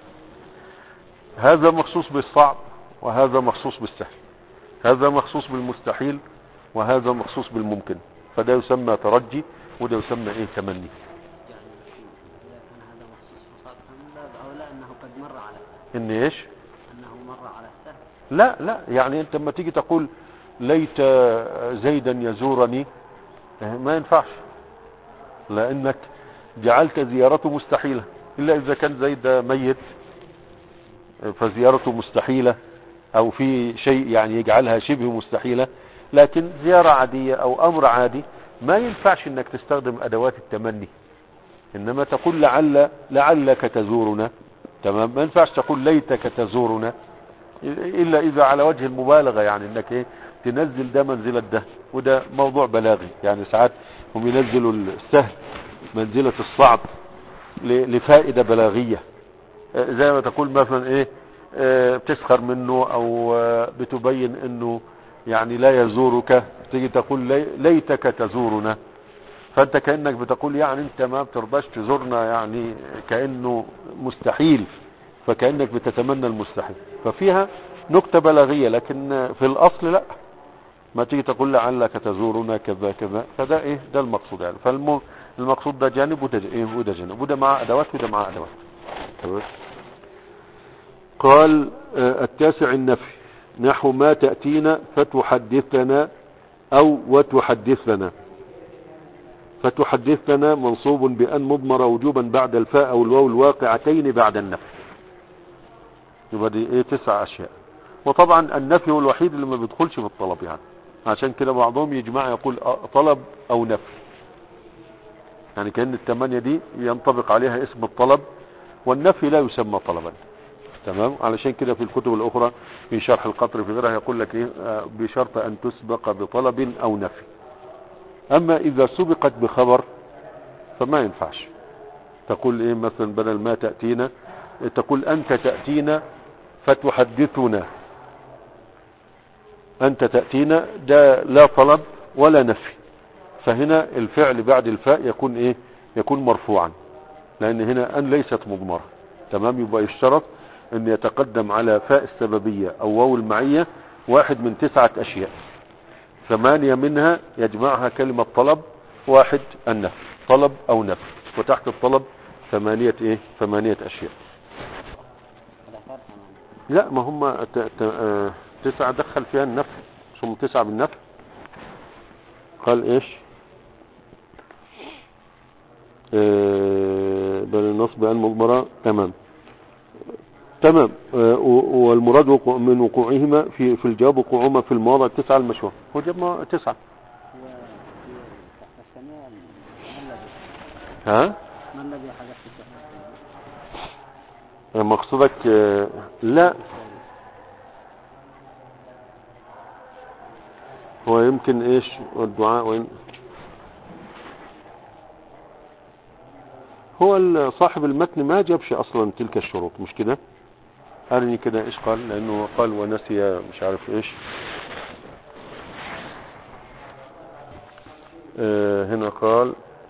هذا مخصوص بالصعب وهذا مخصوص بالسهل هذا مخصوص بالمستحيل وهذا مخصوص بالممكن فده يسمى ترجي وده يسمى ايه تمني
يعني إذا كان هذا مخصوص فقط من باب أولى أنه قد مر على السهل
ان ايش
أنه مر على السهل
لا لا يعني انت لما تيجي تقول ليت زيدا يزورني اه، ما ينفعش لانك جعلت زيارته مستحيلة الا اذا كان زيد ميت اه، فزيارته مستحيلة او في شيء يعني يجعلها شبه مستحيلة لكن زيارة عادية او امر عادي ما ينفعش انك تستخدم ادوات التمني انما تقول لعل لعلك تزورنا تمام ما ينفعش تقول ليتك تزورنا الا اذا على وجه المبالغة يعني انك ايه تنزل ده منزلة ده وده موضوع بلاغي يعني ساعات هم ينزلوا السهل منزلة الصعب ل- لفائدة بلاغية آه، زي ما تقول مثلا ايه آه، بتسخر منه او آه، بتبين انه يعني لا يزورك تيجي تقول لي- ليتك تزورنا فانت كأنك بتقول يعني انت ما بترضاش تزورنا يعني كأنه مستحيل فكأنك بتتمنى المستحيل ففيها نكتة بلاغية لكن في الاصل لا ما تيجي تقول لعلك تزورنا كذا كذا فده ايه ده المقصود يعني فالمقصود ده جانب وده ج- ايه وده جانب وده مع ادوات وده مع ادوات تمام قال آه، التاسع النفي نحو ما تأتينا فتحدثنا او وتحدثنا فتحدثنا منصوب بأن مضمر وجوبا بعد الفاء او الواو الواقعتين بعد النفي يبقى دي ايه تسع اشياء وطبعا النفي هو الوحيد اللي ما بيدخلش في الطلب يعني عشان كده بعضهم يجمع يقول آه، طلب او نفي يعني كأن الثمانية دي ينطبق عليها اسم الطلب والنفي لا يسمى طلبا تمام علشان كده في الكتب الأخرى في شرح القطر في غيرها يقول لك إيه آه، بشرط أن تسبق بطلب أو نفي أما إذا سبقت بخبر فما ينفعش تقول إيه مثلا بدل ما تأتينا تقول أنت تأتينا فتحدثنا أنت تأتينا ده لا طلب ولا نفي فهنا الفعل بعد الفاء يكون إيه يكون مرفوعا لأن هنا أن ليست مضمرة تمام يبقى يشترط أن يتقدم على فاء السببية أو واو المعية واحد من تسعة أشياء ثمانية منها يجمعها كلمة طلب واحد النفي طلب أو نفي وتحت الطلب ثمانية إيه ثمانية أشياء
هذا فرق ثمانية
لا ما هم ت- ت- آه، تسعة دخل فيها النفي ثم تسعة بالنفي قال ايش آه، بل النصب بأن مضمرة تمام تمام آه، و- والمراد وقوع- من وقوعهما في في الجواب وقوعهما في المواضع التسعة المشهورة هو جاب ما- تسعة
هو في تحت السميع ما الذي
ها
ما الذي حدث في تحت السميع؟
مقصودك آه، لا هو يمكن ايش الدعاء وين هو ال- صاحب المتن ما جابش اصلا تلك الشروط مش كده ارني كده ايش قال لانه قال ونسي مش عارف ايش آه هنا قال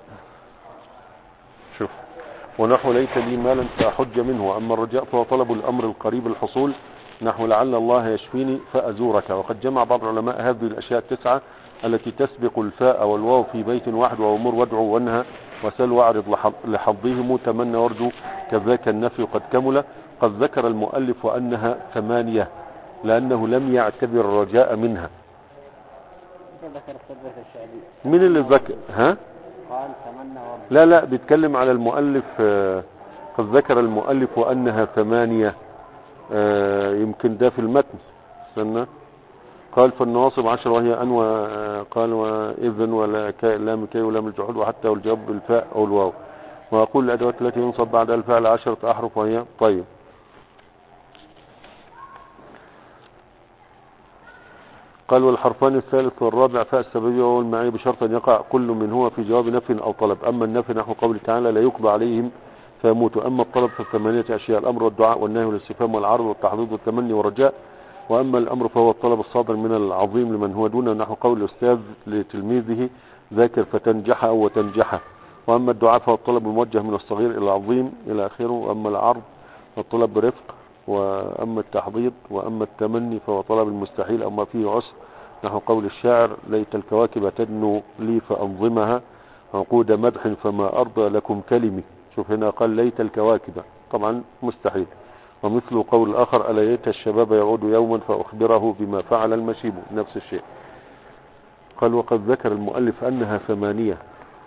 شوف ونحو ليت لي مالا فأحج منه وأما الرجاء فهو طلب الأمر القريب الحصول نحو لعل الله يشفيني فأزورك وقد جمع بعض العلماء هذه الأشياء التسعة التي تسبق الفاء والواو في بيت واحد وأمر وادعو وانهى وسل واعرض لحظ- لحظهم تمنى وارجو كذاك النفي قد كمل قد ذكر المؤلف أنها ثمانية لأنه لم يعتبر الرجاء منها
كيف ذكر التدبير الشعبي
من اللي ذكر ها
قال تمنى ورد
لا لا بيتكلم على المؤلف آه، قد ذكر المؤلف وأنها ثمانية آه، يمكن ده في المتن استنى قال فالنواصب عشر وهي أن و- قال وإذن ولا كاء لام كي ولام الجحود وحتى والجواب بالفاء أو الواو وأقول الأدوات التي ينصب بعد الفعل عشرة أحرف وهي طيب قال والحرفان الثالث والرابع فاء السببية وهو المعي بشرط أن يقع كل منهما في جواب نفي أو طلب أما النفي نحو قوله تعالى لا يقضى عليهم فيموتوا أما الطلب فثمانية أشياء الأمر والدعاء والنهي والاستفهام والعرض والتحضيض والتمني والرجاء وأما الأمر فهو الطلب الصادر من العظيم لمن هو دونه نحو قول الأستاذ لتلميذه ذاكر فتنجح أو وتنجح وأما الدعاء فهو الطلب الموجه من الصغير إلى العظيم إلى آخره وأما العرض فالطلب برفق وأما التحضيض وأما التمني فهو طلب المستحيل أو ما فيه عسر نحو قول الشاعر ليت الكواكب تدنو لي فأنظمها عقود مدح فما أرضى لكم كلمي شوف هنا قال ليت الكواكب طبعا مستحيل ومثل قول الآخر ألا ليت الشباب يعود يوما فأخبره بما فعل المشيب نفس الشيء قال وقد ذكر المؤلف أنها ثمانية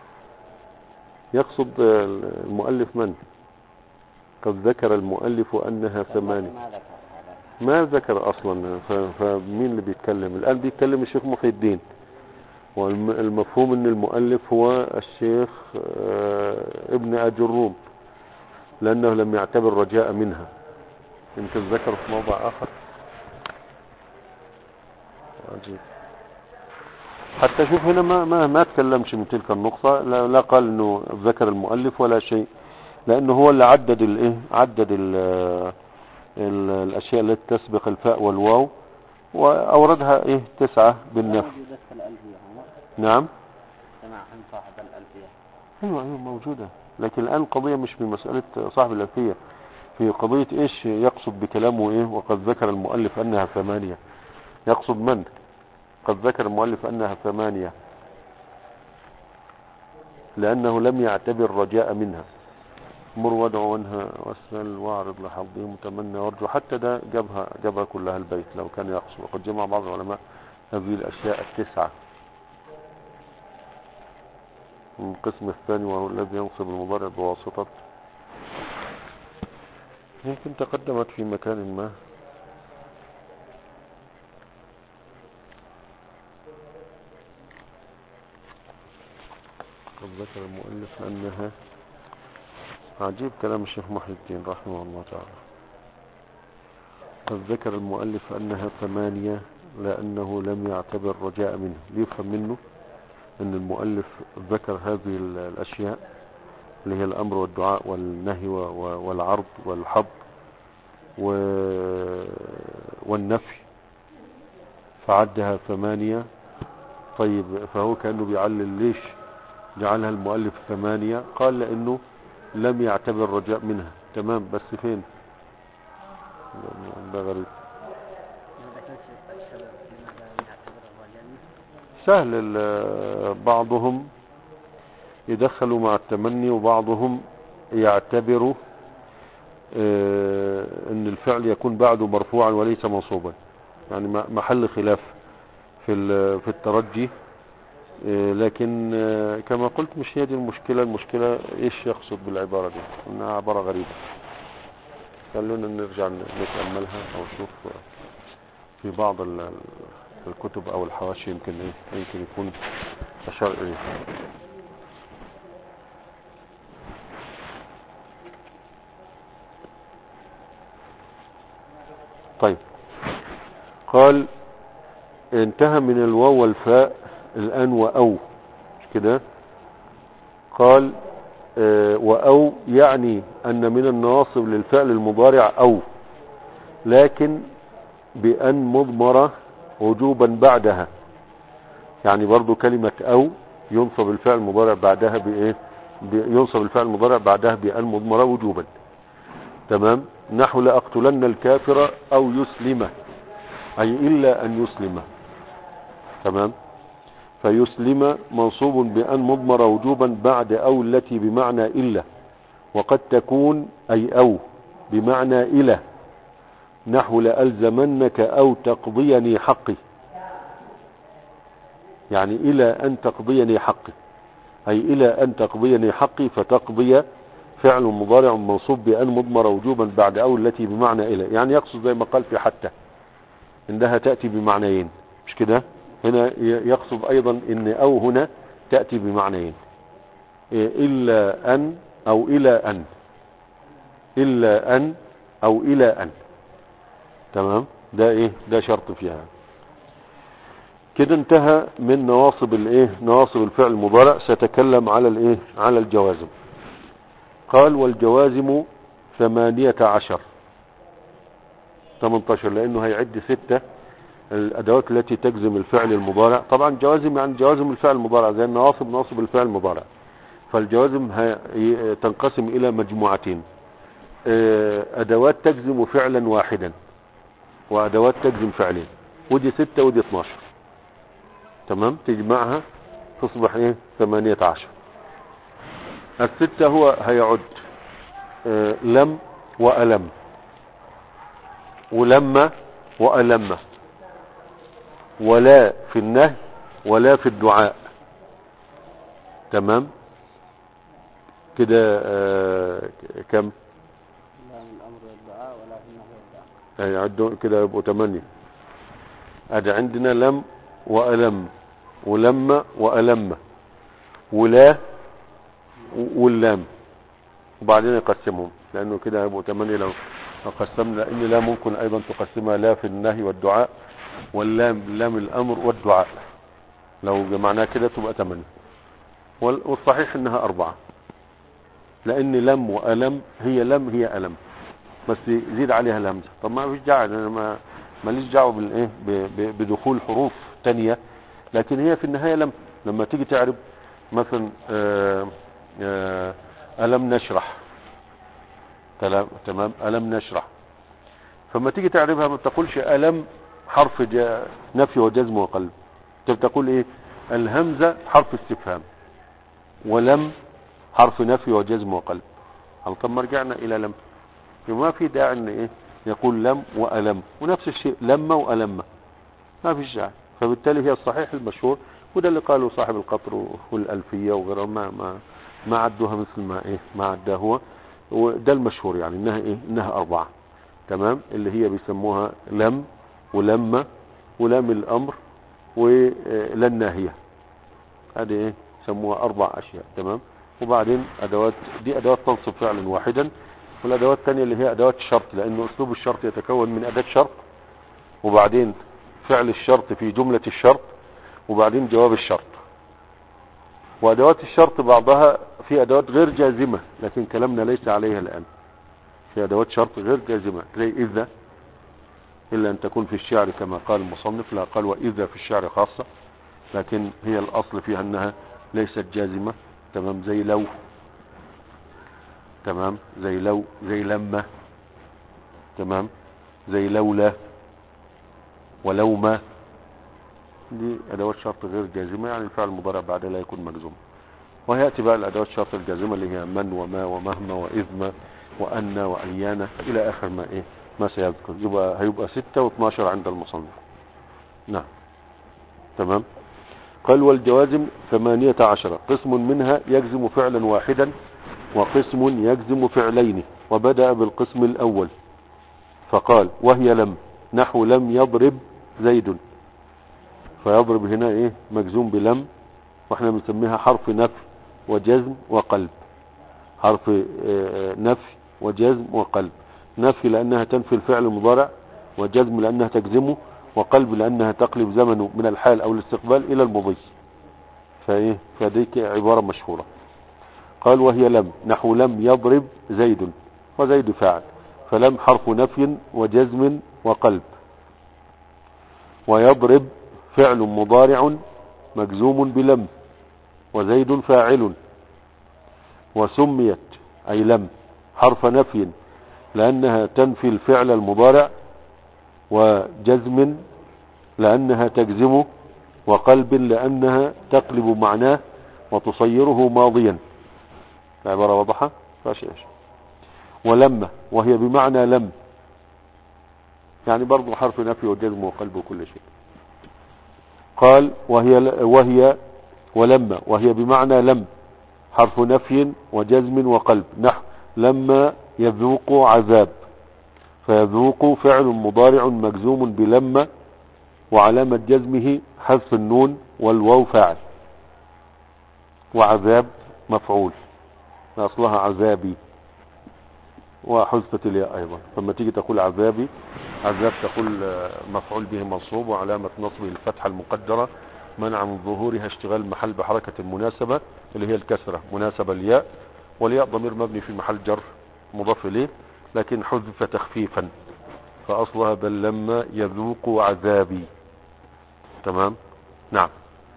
يقصد المؤلف من قد ذكر المؤلف أنها ثمانية
ما ذكر هذا
ما ذكر اصلا ف- فمين اللي بيتكلم الان بيتكلم الشيخ محي الدين والمفهوم ان المؤلف هو الشيخ آه، ابن اجروم لانه لم يعتبر رجاء منها يمكن ذكر في موضع اخر عجيب حتى شوف هنا ما ما ما تكلمش من تلك النقطة لا, لا قال انه ذكر المؤلف ولا شيء لانه هو اللي عدد الايه عدد ال ال- الأشياء التي تسبق الفاء والواو وأوردها إيه تسعة
لا
بالنفي
وجود في الألفية هنا
نعم
سمع عن صاحب الألفية
ايوه ايوه موجودة لكن الان قضية مش في مسألة صاحب الألفية في قضية ايش يقصد بكلامه ايه وقد ذكر المؤلف انها ثمانية يقصد من قد ذكر المؤلف انها ثمانية لانه لم يعتبر رجاء منها مر وادعو وانهى واسأل واعرض لحظه متمنى وارجو حتى ده جابها جابها كلها البيت لو كان يقصد وقد جمع بعض العلماء هذه الاشياء التسعة من القسم الثاني وهو الذي ينصب المضارع بواسطة يمكن تقدمت في مكان ما قد ذكر المؤلف أنها عجيب كلام الشيخ محي الدين رحمه الله تعالى قد ذكر المؤلف أنها ثمانية لأنه لم يعتبر رجاء منه ليفهم منه أن المؤلف ذكر هذه الأشياء اللي هي الأمر والدعاء والنهي والعرض والحظ والنفي فعدها ثمانية طيب فهو كأنه بيعلل ليش جعلها المؤلف ثمانية قال لأنه لم يعتبر رجاء منها تمام بس فين ده غريب سهل بعضهم يدخلوا مع التمني وبعضهم يعتبروا ان الفعل يكون بعده مرفوعا وليس منصوبا يعني محل خلاف في في الترجي لكن كما قلت مش هي دي المشكلة المشكلة ايش يقصد بالعبارة دي انها عبارة غريبة خلونا نرجع نتأملها او نشوف في بعض الكتب او الحواشي يمكن ايه يمكن يكون اشار اليه طيب قال انتهى من الواو والفاء الآن وأو مش كده قال اه وأو يعني أن من النواصب للفعل المضارع أو لكن بأن مضمرة وجوبا بعدها يعني برضو كلمة أو ينصب الفعل المضارع بعدها بإيه ينصب الفعل المضارع بعدها بأن مضمرة وجوبا تمام نحو لأقتلن الكافر أو يسلمه أي إلا أن يسلمه تمام فيسلم منصوب بأن مضمر وجوبا بعد أو التي بمعنى إلا وقد تكون أي أو بمعنى إلى نحو لألزمنك أو تقضيني حقي يعني إلى أن تقضيني حقي أي إلى أن تقضيني حقي فتقضي فعل مضارع منصوب بأن مضمر وجوبا بعد أو التي بمعنى إلى يعني يقصد زي ما قال في حتى إنها تأتي بمعنيين مش كده هنا يقصد أيضا إن أو هنا تأتي بمعنيين إلا أن أو إلى أن إلا أن أو إلى أن تمام ده إيه ده شرط فيها كده انتهى من نواصب الايه نواصب الفعل المضارع سيتكلم على الايه على الجوازم قال والجوازم ثمانية عشر 18 لانه هيعد ستة الادوات التي تجزم الفعل المضارع طبعا جوازم يعني جوازم الفعل المضارع زي النواصب نواصب الفعل المضارع فالجوازم تنقسم الى مجموعتين ادوات تجزم فعلا واحدا وادوات تجزم فعلين ودي ستة ودي 12 تمام تجمعها تصبح ايه 18 الستة هو هيعد آه لم وألم ولما وألم ولا في النهي ولا في الدعاء تمام كده آه كم
لا من الأمر والدعاء ولا في النهي والدعاء
هيعدوا كده يبقوا 8 ادي عندنا لم وألم ولما وألم ولا واللام وبعدين يقسمهم لأنه كده هيبقوا 8 لو قسمنا لأن لا ممكن أيضا تقسمها لا في النهي والدعاء واللام لام الأمر والدعاء لو جمعناها كده تبقى 8 والصحيح إنها أربعة لأن لم وألم هي لم هي ألم بس زيد عليها الهمزة طب ما فيش داعي أنا ما ماليش دعوه بالايه بدخول حروف تانية لكن هي في النهايه لم لما تيجي تعرف مثلا آه، ألم نشرح تلام- تمام ألم نشرح فما تيجي تعرفها ما بتقولش ألم حرف جا- نفي وجزم وقلب انت بتقول ايه الهمزة حرف استفهام ولم حرف نفي وجزم وقلب هل طب ما رجعنا الى لم ما في داعي ان ايه يقول لم والم ونفس الشيء لما والم ما في داعي فبالتالي هي الصحيح المشهور وده اللي قاله صاحب القطر والالفيه وغيره ما ما ما عدوها مثل ما ايه ما عداه هو وده المشهور يعني انها ايه انها اربعه تمام اللي هي بيسموها لم ولما ولام الامر ولن ناهيه هذه ايه يسموها اربع اشياء تمام وبعدين ادوات دي ادوات تنصب فعلا واحدا والادوات الثانيه اللي هي ادوات الشرط لانه اسلوب الشرط يتكون من اداه شرط وبعدين فعل الشرط في جمله الشرط وبعدين جواب الشرط وادوات الشرط بعضها في ادوات غير جازمه لكن كلامنا ليس عليها الان في ادوات شرط غير جازمه زي اذا الا ان تكون في الشعر كما قال المصنف لا قال واذا في الشعر خاصه لكن هي الاصل فيها انها ليست جازمه تمام زي لو تمام زي لو زي لما تمام زي لولا ولو ما دي ادوات شرط غير جازمه يعني الفعل المضارع بعدها لا يكون مجزوم وياتي بقى الادوات الشرط الجازمه اللي هي من وما ومهما واذما وان وايانا الى اخر ما ايه ما سيذكر يبقى هيبقى 6 و12 عند المصنف نعم تمام قال والجوازم ثمانية عشر قسم منها يجزم فعلا واحدا وقسم يجزم فعلين وبدأ بالقسم الأول فقال وهي لم نحو لم يضرب زيد فيضرب هنا ايه مجزوم بلم واحنا بنسميها حرف نفي وجزم وقلب حرف آه، نفي وجزم وقلب نفي لأنها تنفي الفعل المضارع وجزم لأنها تجزمه وقلب لأنها تقلب زمنه من الحال أو الاستقبال إلى المضي فإيه فديك عبارة مشهورة قال وهي لم نحو لم يضرب زيد وزيد فاعل فلم حرف نفي وجزم وقلب ويضرب فعل مضارع مجزوم بلم وزيد فاعل وسميت أي لم حرف نفي لأنها تنفي الفعل المضارع وجزم لأنها تجزمه وقلب لأنها تقلب معناه وتصيره ماضيا العبارة واضحة فاش ايش ولما وهي بمعنى لم يعني برضو حرف نفي وجزم وقلب وكل شيء قال وهي وهي ولما وهي بمعنى لم حرف نفي وجزم وقلب نحو لما يذوق عذاب فيذوق فعل مضارع مجزوم بلما وعلامة جزمه حذف النون والواو فاعل وعذاب مفعول أصلها عذابي وحذفت الياء أيضا فلما تيجي تقول عذابي عذاب تقول آه، مفعول به منصوب وعلامة نصبه الفتحة المقدرة منع من ظهورها اشتغال المحل بحركة المناسبة اللي هي الكسرة مناسبة الياء والياء ضمير مبني في محل جر مضاف إليه لكن حذف تخفيفا فأصلها بل لما يذوق عذابي تمام نعم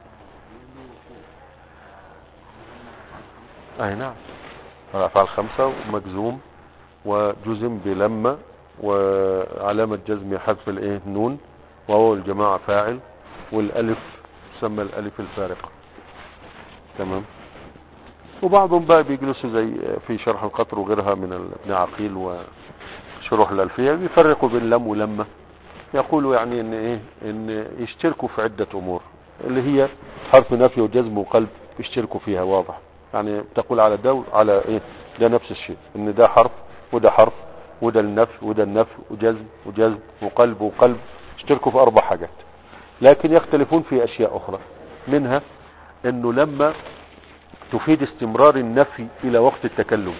أي نعم الأفعال خمسة ومجزوم وجزم بلما وعلامة جزم حذف الايه نون وهو الجماعة فاعل والالف تسمى الالف الفارقة تمام وبعضهم بقى بيجلسوا زي في شرح القطر وغيرها من ابن عقيل وشروح الالفية بيفرقوا بين لم ولما يقولوا يعني ان ايه ان يشتركوا في عدة امور اللي هي حرف نفي وجزم وقلب يشتركوا فيها واضح يعني تقول على ده على ايه ده نفس الشيء ان ده حرف وده حرف وده النفي وده النفي وجزم وجزم وقلب وقلب اشتركوا في اربع حاجات لكن يختلفون في اشياء اخرى منها انه لما تفيد استمرار النفي الى وقت التكلم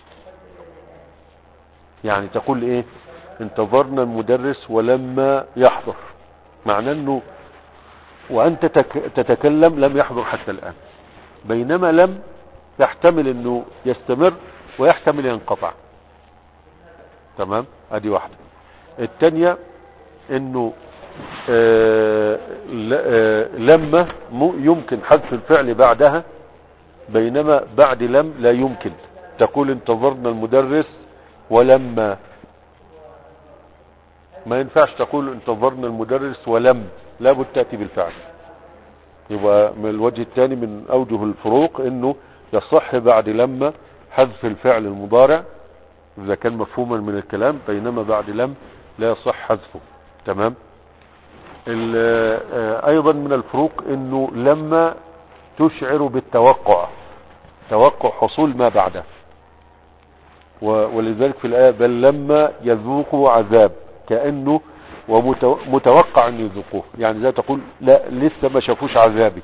يعني تقول ايه انتظرنا المدرس ولما يحضر معناه انه وانت تك- تتكلم لم يحضر حتى الان بينما لم يحتمل انه يستمر ويحتمل ينقطع تمام ادي واحدة التانية انه آه ل- آه لما م- يمكن حذف الفعل بعدها بينما بعد لم لا يمكن تقول انتظرنا المدرس ولما ما ينفعش تقول انتظرنا المدرس ولم لابد تأتي بالفعل يبقى من الوجه الثاني من أوجه الفروق انه يصح بعد لما حذف الفعل المضارع إذا كان مفهوما من الكلام بينما بعد لم لا يصح حذفه تمام ال- آه، أيضا من الفروق أنه لما تشعر بالتوقع توقع حصول ما بعده و- ولذلك في الآية بل لما يذوقوا عذاب كأنه ومتوقع أن يذوقوه يعني زي تقول لا لسه ما شافوش عذابي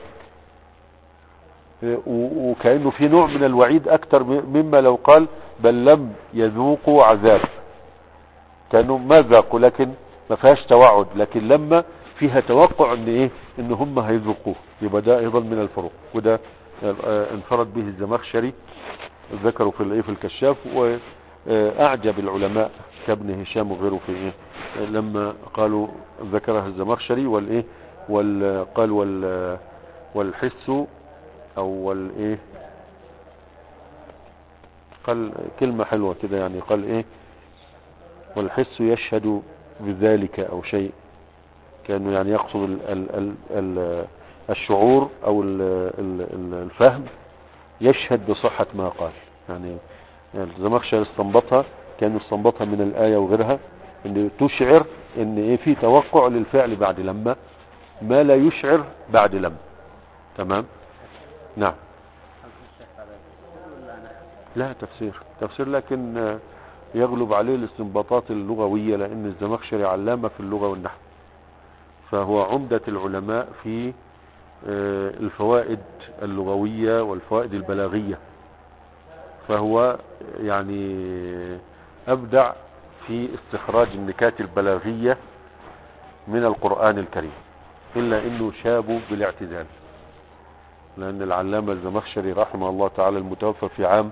و- وكأنه في نوع من الوعيد أكثر م- مما لو قال بل لم يذوقوا عذاب كانوا ما ذاقوا لكن ما فيهاش توعد لكن لما فيها توقع ان ايه ان هم هيذوقوه يبقى ده ايضا من الفروق وده آه، انفرد به الزمخشري ذكروا في الايه في الكشاف واعجب العلماء كابن هشام وغيره في ايه آه، لما قالوا ذكرها الزمخشري والايه وال قال وال والحس او والايه قال كلمة حلوة كده يعني قال ايه والحس يشهد بذلك او شيء كانه يعني يقصد ال ال ال ال الشعور او ال ال ال الفهم يشهد بصحة ما قال يعني يعني الزمخشري استنبطها كان استنبطها من الآية وغيرها ان تشعر ان ايه في توقع للفعل بعد لما ما لا يشعر بعد لما تمام نعم لا تفسير تفسير لكن آه، يغلب عليه الاستنباطات اللغوية لأن الزمخشري علامة في اللغة والنحو فهو عمدة العلماء في آه، الفوائد اللغوية والفوائد البلاغية فهو يعني أبدع في استخراج النكات البلاغية من القرآن الكريم إلا أنه شاب بالاعتزال لأن العلامة الزمخشري رحمه الله تعالى المتوفى في عام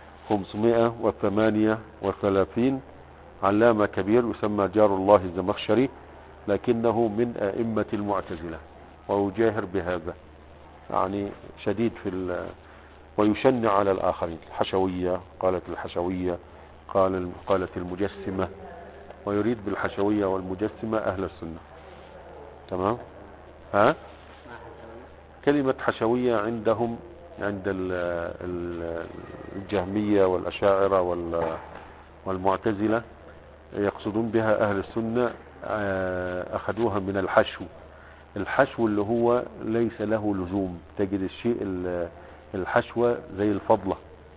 538 علامة كبير يسمى جار الله الزمخشري لكنه من أئمة المعتزلة ويجاهر بهذا يعني شديد في ال- ويشنع على الآخرين الحشوية قالت الحشوية قال قالت المجسمة ويريد بالحشوية والمجسمة أهل السنة تمام ها كلمة حشوية عندهم عند ال- ال- الجهمية والأشاعرة وال- والمعتزلة يقصدون بها أهل السنة آه، أخذوها من الحشو الحشو اللي هو ليس له لزوم تجد الشيء ال- الحشوة زي الفضلة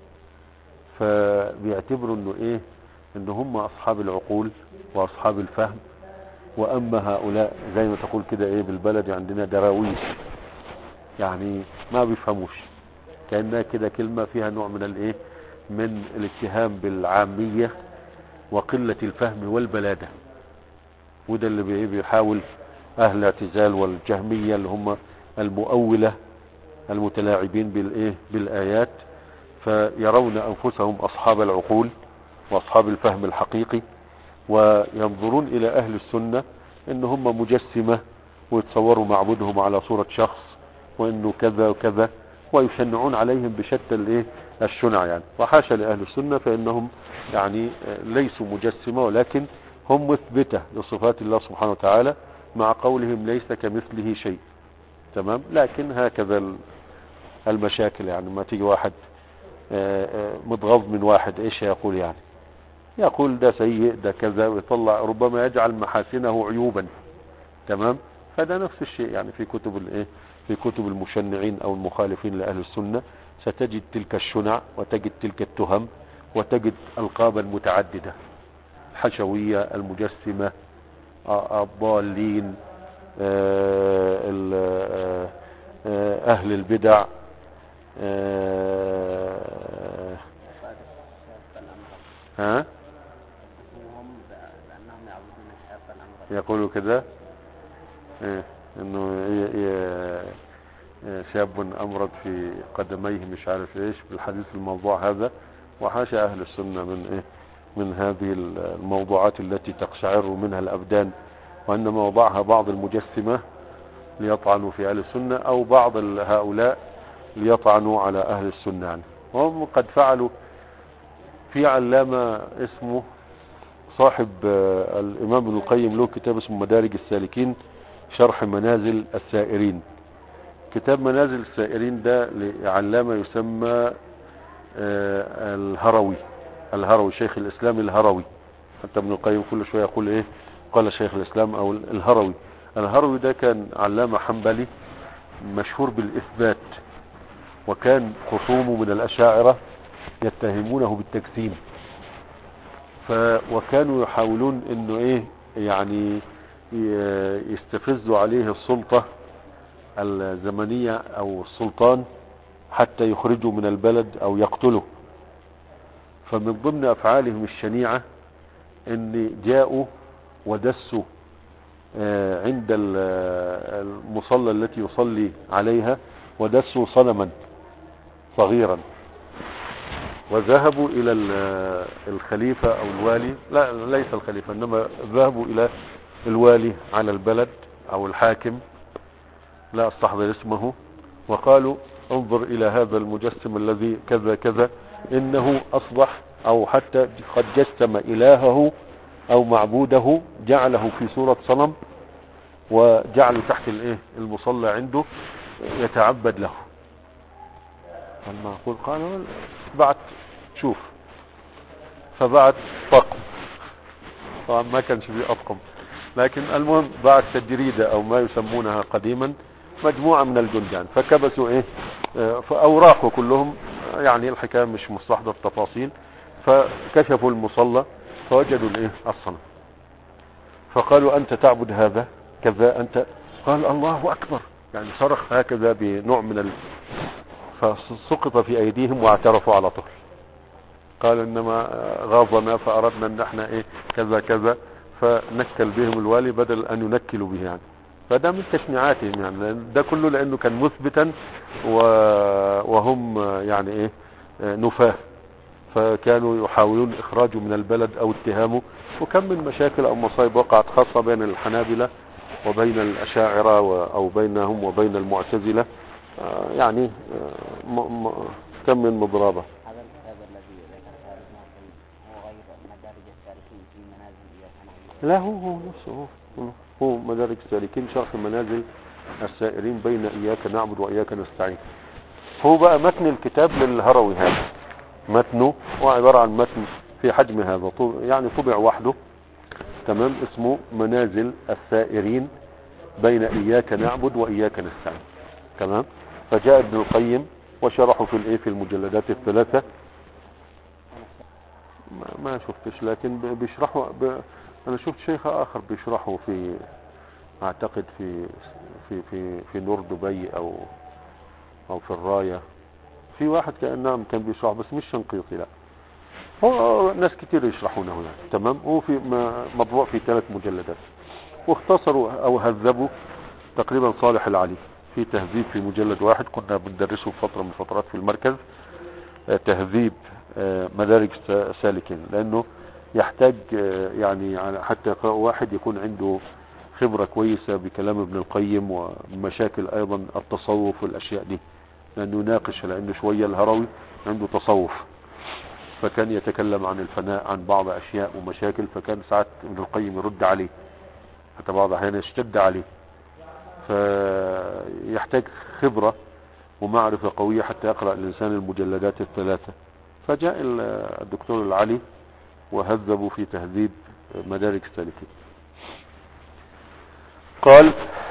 فبيعتبروا انه ايه ان هم اصحاب العقول واصحاب الفهم واما هؤلاء زي ما تقول كده ايه بالبلد عندنا دراويش يعني ما بيفهموش كأنها كده كلمة فيها نوع من الايه من الاتهام بالعامية وقلة الفهم والبلادة وده اللي بي- بيحاول اهل الاعتزال والجهمية اللي هم المؤولة المتلاعبين بالايه بالايات فيرون انفسهم اصحاب العقول واصحاب الفهم الحقيقي وينظرون الى اهل السنة ان هم مجسمة ويتصوروا معبودهم على صورة شخص وانه كذا وكذا ويشنعون عليهم بشتى الايه الشنع يعني وحاشا لاهل السنة فانهم يعني آه، ليسوا مجسمة ولكن هم مثبتة لصفات الله سبحانه وتعالى مع قولهم ليس كمثله شيء تمام لكن هكذا ال- المشاكل يعني ما تيجي واحد آه، آه، متغاظ من واحد ايش يقول يعني يقول ده سيء ده كذا ويطلع ربما يجعل محاسنه عيوبا تمام فده نفس الشيء يعني في كتب الايه في كتب المشنعين او المخالفين لاهل السنه ستجد تلك الشنع وتجد تلك التهم وتجد القابا متعدده الحشويه المجسمه آه، الضالين آه، ال- آه، آه، اهل البدع آه، ها
هم بأنهم يعبدون الشيخ الأمر
يقولوا كده إيه انه ي- ي- شاب امرض في قدميه مش عارف ايش بالحديث الموضوع هذا وحاشا اهل السنة من ايه من هذه الموضوعات التي تقشعر منها الابدان وانما وضعها بعض المجسمة ليطعنوا في اهل السنة او بعض ال- هؤلاء ليطعنوا على أهل السنة يعني وهم قد فعلوا في علامة اسمه صاحب آه، الإمام ابن القيم له كتاب اسمه مدارج السالكين شرح منازل السائرين كتاب منازل السائرين ده لعلامة يسمى آه، الهروي الهروي شيخ الإسلام الهروي حتى ابن القيم كل شوية يقول إيه قال شيخ الإسلام أو الهروي الهروي ده كان علامة حنبلي مشهور بالإثبات وكان خصومه من الأشاعرة يتهمونه بالتجسيم ف وكانوا يحاولون انه ايه يعني ي- يستفزوا عليه السلطة الزمنية او السلطان حتى يخرجوا من البلد او يقتله فمن ضمن افعالهم الشنيعة ان جاءوا ودسوا آه، عند ال- المصلى التي يصلي عليها ودسوا صنما صغيرا وذهبوا الى ال- الخليفة او الوالي لا ليس الخليفة انما ذهبوا الى الوالي على البلد او الحاكم لا استحضر اسمه وقالوا انظر الى هذا المجسم الذي كذا كذا انه اصبح او حتى قد جسم الهه او معبوده جعله في صورة صنم وجعله تحت الايه المصلى عنده يتعبد له المعقول قال بعت شوف فبعت طقم طبعا ما كانش فيه اطقم لكن المهم بعت جريدة او ما يسمونها قديما مجموعة من الجندان فكبسوا ايه آه، فاوراقوا كلهم يعني الحكاية مش مستحضر تفاصيل فكشفوا المصلى فوجدوا الايه الصنم فقالوا انت تعبد هذا كذا انت قال الله اكبر يعني صرخ هكذا بنوع من ال... فسقط في ايديهم واعترفوا على طول قال انما غاظنا فاردنا ان احنا ايه كذا كذا فنكل بهم الوالي بدل ان ينكلوا به يعني فده من تشنيعاتهم يعني لأن ده كله لانه كان مثبتا و... وهم يعني ايه نفاه فكانوا يحاولون اخراجه من البلد او اتهامه وكم من مشاكل او مصايب وقعت خاصة بين الحنابلة وبين الاشاعرة و- او بينهم وبين المعتزلة آه، يعني آه، م- م- كم من مضربة
هذا الكتاب الذي ذكرته ابن القيم هو غير مدارج السالكين في منازل إياك نعبد
لا هو هو نفسه هو هو مدارج السالكين شرح منازل السائرين بين إياك نعبد وإياك نستعين هو بقى متن الكتاب للهروي هذا متنه هو عبارة عن متن في حجم هذا طو- يعني طبع وحده تمام اسمه منازل السائرين بين إياك نعبد وإياك نستعين تمام فجاء ابن القيم وشرحه في الايه في المجلدات الثلاثة ما, ما شفتش لكن ب- بيشرحوا ب... انا شفت شيخ اخر بيشرحه في اعتقد في في في في نور دبي او او في الراية في واحد كان نعم كان بيشرح بس مش شنقيطي لا هو ناس كتير يشرحونه يعني تمام هو في م- مطبوع في ثلاث مجلدات واختصروا او هذبوا تقريبا صالح العلي في تهذيب في مجلد واحد كنا بندرسه في فترة من الفترات في المركز آه، تهذيب آه، مدارج سا- سالكين لانه يحتاج آه، يعني على- حتى يقرأ واحد يكون عنده خبرة كويسة بكلام ابن القيم ومشاكل ايضا التصوف والاشياء دي لانه يناقش لانه شوية الهروي عنده تصوف فكان يتكلم عن الفناء عن بعض اشياء ومشاكل فكان ساعات ابن القيم يرد عليه حتى بعض الاحيان يشتد عليه فيحتاج خبرة ومعرفة قوية حتى يقرأ الإنسان المجلدات الثلاثة فجاء ال- الدكتور العلي وهذبوا في تهذيب مدارك السالكين قال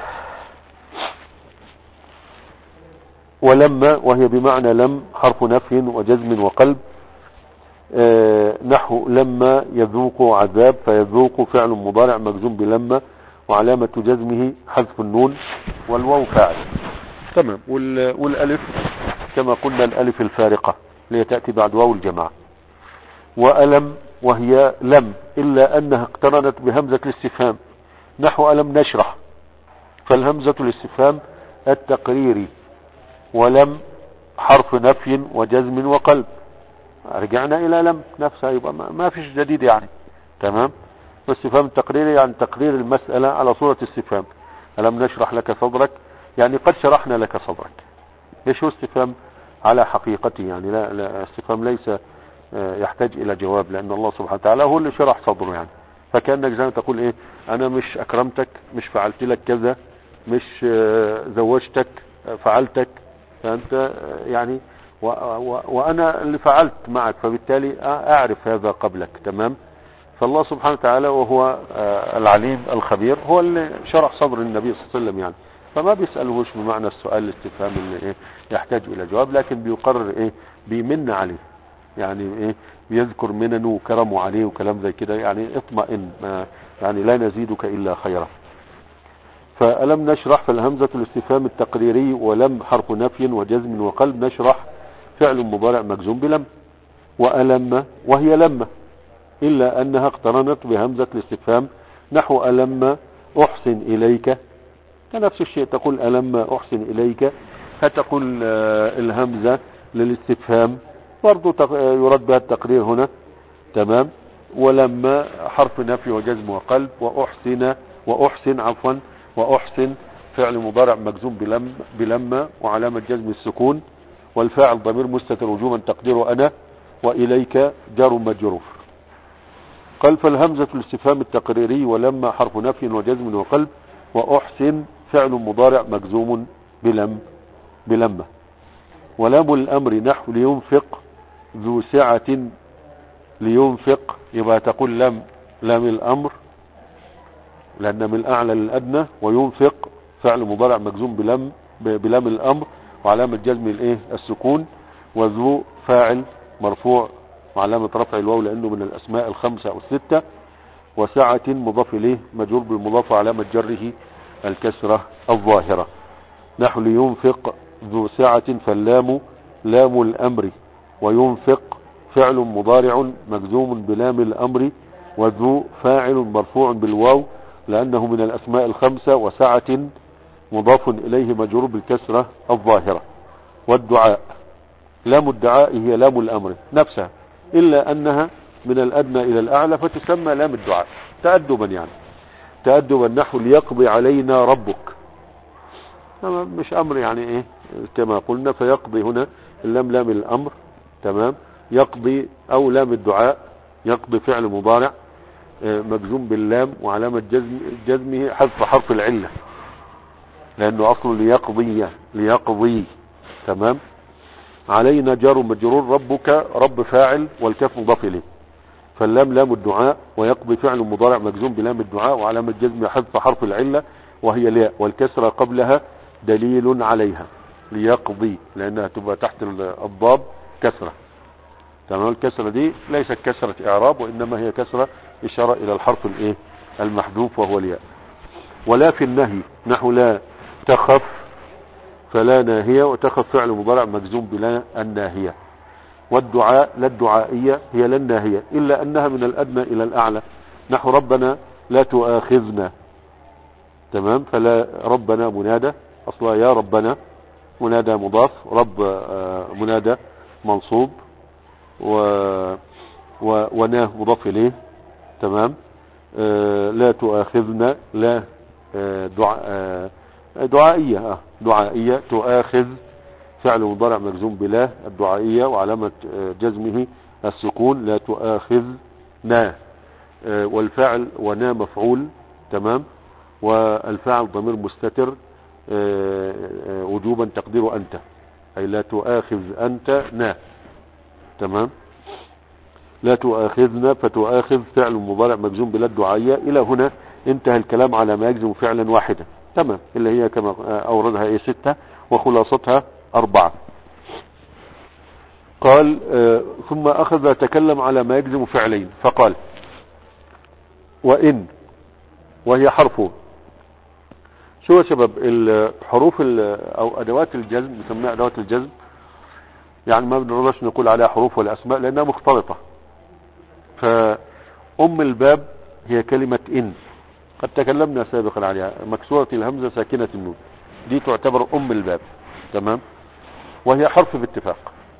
ولما وهي بمعنى لم حرف نفي وجزم وقلب آه، نحو لما يذوق عذاب فيذوق فعل مضارع مجزوم بلما وعلامة جزمه حذف النون والواو فاعل تمام وال- والالف كما قلنا الالف الفارقة اللي هي تأتي بعد واو الجماعة وألم وهي لم إلا أنها اقترنت بهمزة الاستفهام نحو ألم نشرح فالهمزة الاستفهام التقريري ولم حرف نفي وجزم وقلب رجعنا إلى لم نفسها يبقى ما ما فيش جديد يعني تمام واستفهام التقريري يعني تقرير المسألة على صورة استفهام ألم نشرح لك صدرك يعني قد شرحنا لك صدرك ليش هو استفهام على حقيقته يعني لا, لا استفهام ليس آه، يحتاج الى جواب لان الله سبحانه وتعالى هو اللي شرح صدره يعني فكانك زي ما تقول ايه انا مش اكرمتك مش فعلت لك كذا مش آه، زوجتك آه، فعلتك فانت آه، يعني و و وانا اللي فعلت معك فبالتالي اعرف هذا قبلك تمام فالله سبحانه وتعالى وهو آه، العليم الخبير هو اللي شرح صدر النبي صلى الله عليه وسلم يعني فما بيسألهوش بمعنى السؤال الاستفهام اللي ايه يحتاج الى جواب لكن بيقرر ايه بيمن عليه يعني ايه بيذكر مننه وكرمه عليه وكلام زي كده يعني اطمئن ما يعني لا نزيدك الا خيرا فألم نشرح فالهمزة الاستفهام التقريري ولم حرف نفي وجزم وقلب نشرح فعل مضارع مجزوم بلم وألم وهي لم إلا أنها اقترنت بهمزة الاستفهام نحو ألم أحسن إليك كنفس الشيء تقول ألم أحسن إليك فتقول آه، الهمزة للاستفهام برضو تق- آه، يرد بها التقرير هنا تمام ولما حرف نفي وجزم وقلب وأحسن وأحسن عفوا وأحسن فعل مضارع مجزوم بلم بلما وعلامة جزم السكون والفاعل ضمير مستتر وجوبا تقديره أنا وإليك جار مجرور قال فالهمزة الاستفهام التقريري ولما حرف نفي وجزم وقلب وأحسن فعل مضارع مجزوم بلم بلمة ولام الأمر نحو لينفق ذو سعة لينفق يبقى تقول لم لام الأمر لأن من الأعلى للأدنى وينفق فعل مضارع مجزوم بلم بلام الأمر وعلامة جزم الإيه السكون وذو فاعل مرفوع وعلامة رفع الواو لأنه من الأسماء الخمسة أو الستة وسعة مضاف إليه مجرور بالمضاف علامة جره الكسرة الظاهرة نحو لينفق ذو سعة فاللام لام الأمر وينفق فعل مضارع مجزوم بلام الأمر وذو فاعل مرفوع بالواو لأنه من الأسماء الخمسة وسعة مضاف إليه مجرور بالكسرة الظاهرة والدعاء لام الدعاء هي لام الأمر نفسها إلا أنها من الأدنى إلى الأعلى فتسمى لام الدعاء تأدبا يعني تأدبا نحو ليقضي علينا ربك تمام مش أمر يعني إيه كما قلنا فيقضي هنا اللام لام الأمر تمام يقضي أو لام الدعاء يقضي فعل مضارع آه، مجزوم باللام وعلامة جزم جزمه حذف حرف العلة لأنه أصله ليقضي ليقضي تمام علينا جار مجرور ربك رب فاعل والكاف مضاف إليه فاللام لام الدعاء ويقضي فعل مضارع مجزوم بلام الدعاء وعلامة جزم حذف حرف العلة وهي الياء والكسرة قبلها دليل عليها ليقضي لأنها تبقى تحت الضاد كسرة تمام الكسرة دي ليست كسرة إعراب وإنما هي كسرة إشارة إلى الحرف الإيه المحذوف وهو الياء ولا في النهي نحو لا تخف فلا ناهية وتخف فعل مضارع مجزوم بلا الناهية والدعاء لا الدعائية هي لا الناهية إلا أنها من الأدنى إلى الأعلى نحو ربنا لا تؤاخذنا تمام فلا ربنا منادى أصلا يا ربنا منادى مضاف رب آه، منادى منصوب و و وناه مضاف إليه تمام آه، لا تؤاخذنا لا آه، دعاء آه، دعائية آه، دعائية تؤاخذ فعل مضارع مجزوم بلا الدعائية وعلامة آه، جزمه السكون لا تؤاخذنا آه، والفاعل ونا مفعول تمام والفاعل ضمير مستتر آه، آه، وجوبا تقدير أنت أي لا تؤاخذ أنت نا تمام لا تؤاخذنا فتؤاخذ فعل مضارع مجزوم بلا الدعائية إلى هنا انتهى الكلام على ما يجزم فعلا واحدا تمام اللي هي كما أوردها ايه ستة وخلاصتها أربعة قال آه، ثم أخذ يتكلم على ما يجزم فعلين فقال وإن وهي حرف شو يا شباب الحروف ال- أو أدوات الجزم نسميها أدوات الجزم يعني ما بنرضاش نقول عليها حروف ولا أسماء لأنها مختلطة فأم الباب هي كلمة إن قد تكلمنا سابقا عليها مكسورة الهمزة ساكنة النون دي تعتبر أم الباب تمام وهي حرف باتفاق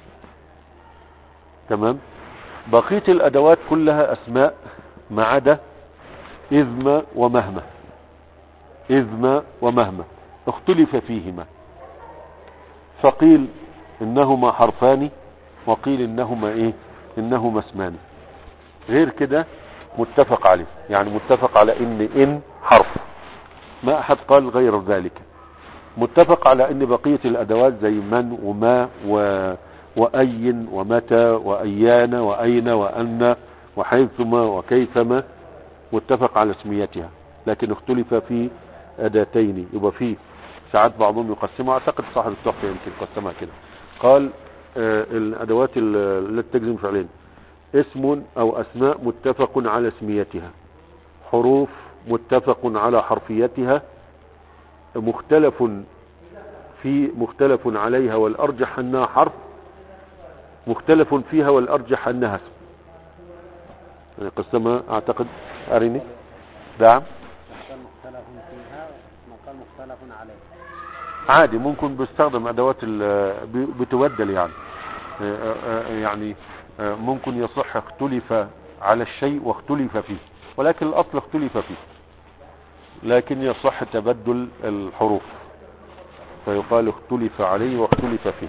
تمام بقية الأدوات كلها أسماء ما عدا إذ ومهما إذ ومهما اختلف فيهما فقيل انهما حرفان وقيل انهما ايه انهما اسمان غير كده متفق عليه يعني متفق على ان ان حرف ما احد قال غير ذلك متفق على ان بقية الادوات زي من وما و وأي ومتى وأيان وأين وأن وحيثما وكيفما متفق على اسميتها لكن اختلف في أداتين يبقى في ساعات بعضهم يقسمها أعتقد صاحب التحفة يمكن قسمها كده قال آه، الأدوات ال- التي تجزم فعلين اسم أو أسماء متفق على اسميتها حروف متفق على حرفيتها مختلف في مختلف عليها والأرجح أنها حرف مختلف فيها والأرجح أنها اسم يعني قسمها أعتقد أريني نعم
قال مختلف فيها وقال مختلف عليه
عادي ممكن بيستخدم أدوات ال- بي- بتبدل يعني آه، آه، يعني آه، ممكن يصح اختلف على الشيء واختلف فيه ولكن الأصل اختلف فيه لكن يصح تبدل الحروف فيقال اختلف عليه واختلف فيه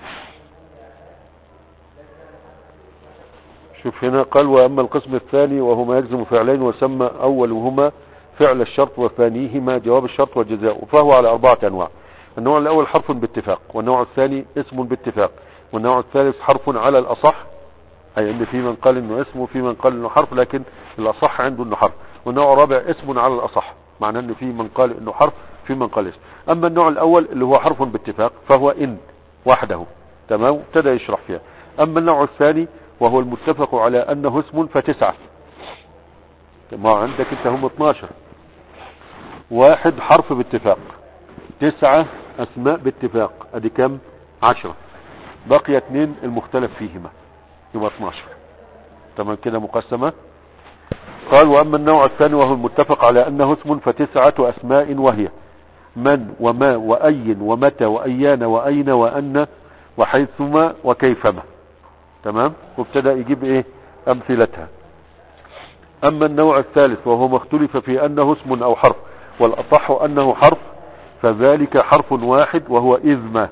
شوف هنا قال وأما القسم الثاني وهما يجزم فعلين وسمى أولهما فعل الشرط وثانيهما جواب الشرط وجزاؤه فهو على أربعة أنواع النوع الأول حرف باتفاق والنوع الثاني اسم باتفاق والنوع الثالث حرف على الأصح أي أن في من قال أنه اسم وفي من قال أنه حرف لكن الأصح عنده أنه حرف والنوع الرابع اسم على الأصح معناه أن في من قال أنه حرف في من قال اسم أما النوع الأول اللي هو حرف باتفاق فهو إن وحده تمام ابتدى يشرح فيها أما النوع الثاني وهو المتفق على أنه اسم فتسعة ما عندك انت هم 12 واحد حرف باتفاق تسعة اسماء باتفاق ادي كم عشرة بقي اثنين المختلف فيهما يبقى 12 تمام كده مقسمة قال واما النوع الثاني وهو المتفق على انه اسم فتسعة اسماء وهي من وما واي ومتى وايان واين وان وحيثما وكيفما تمام وابتدأ يجيب ايه امثلتها اما النوع الثالث وهو ما اختلف في انه اسم او حرف والاصح انه حرف فذلك حرف واحد وهو اذ ما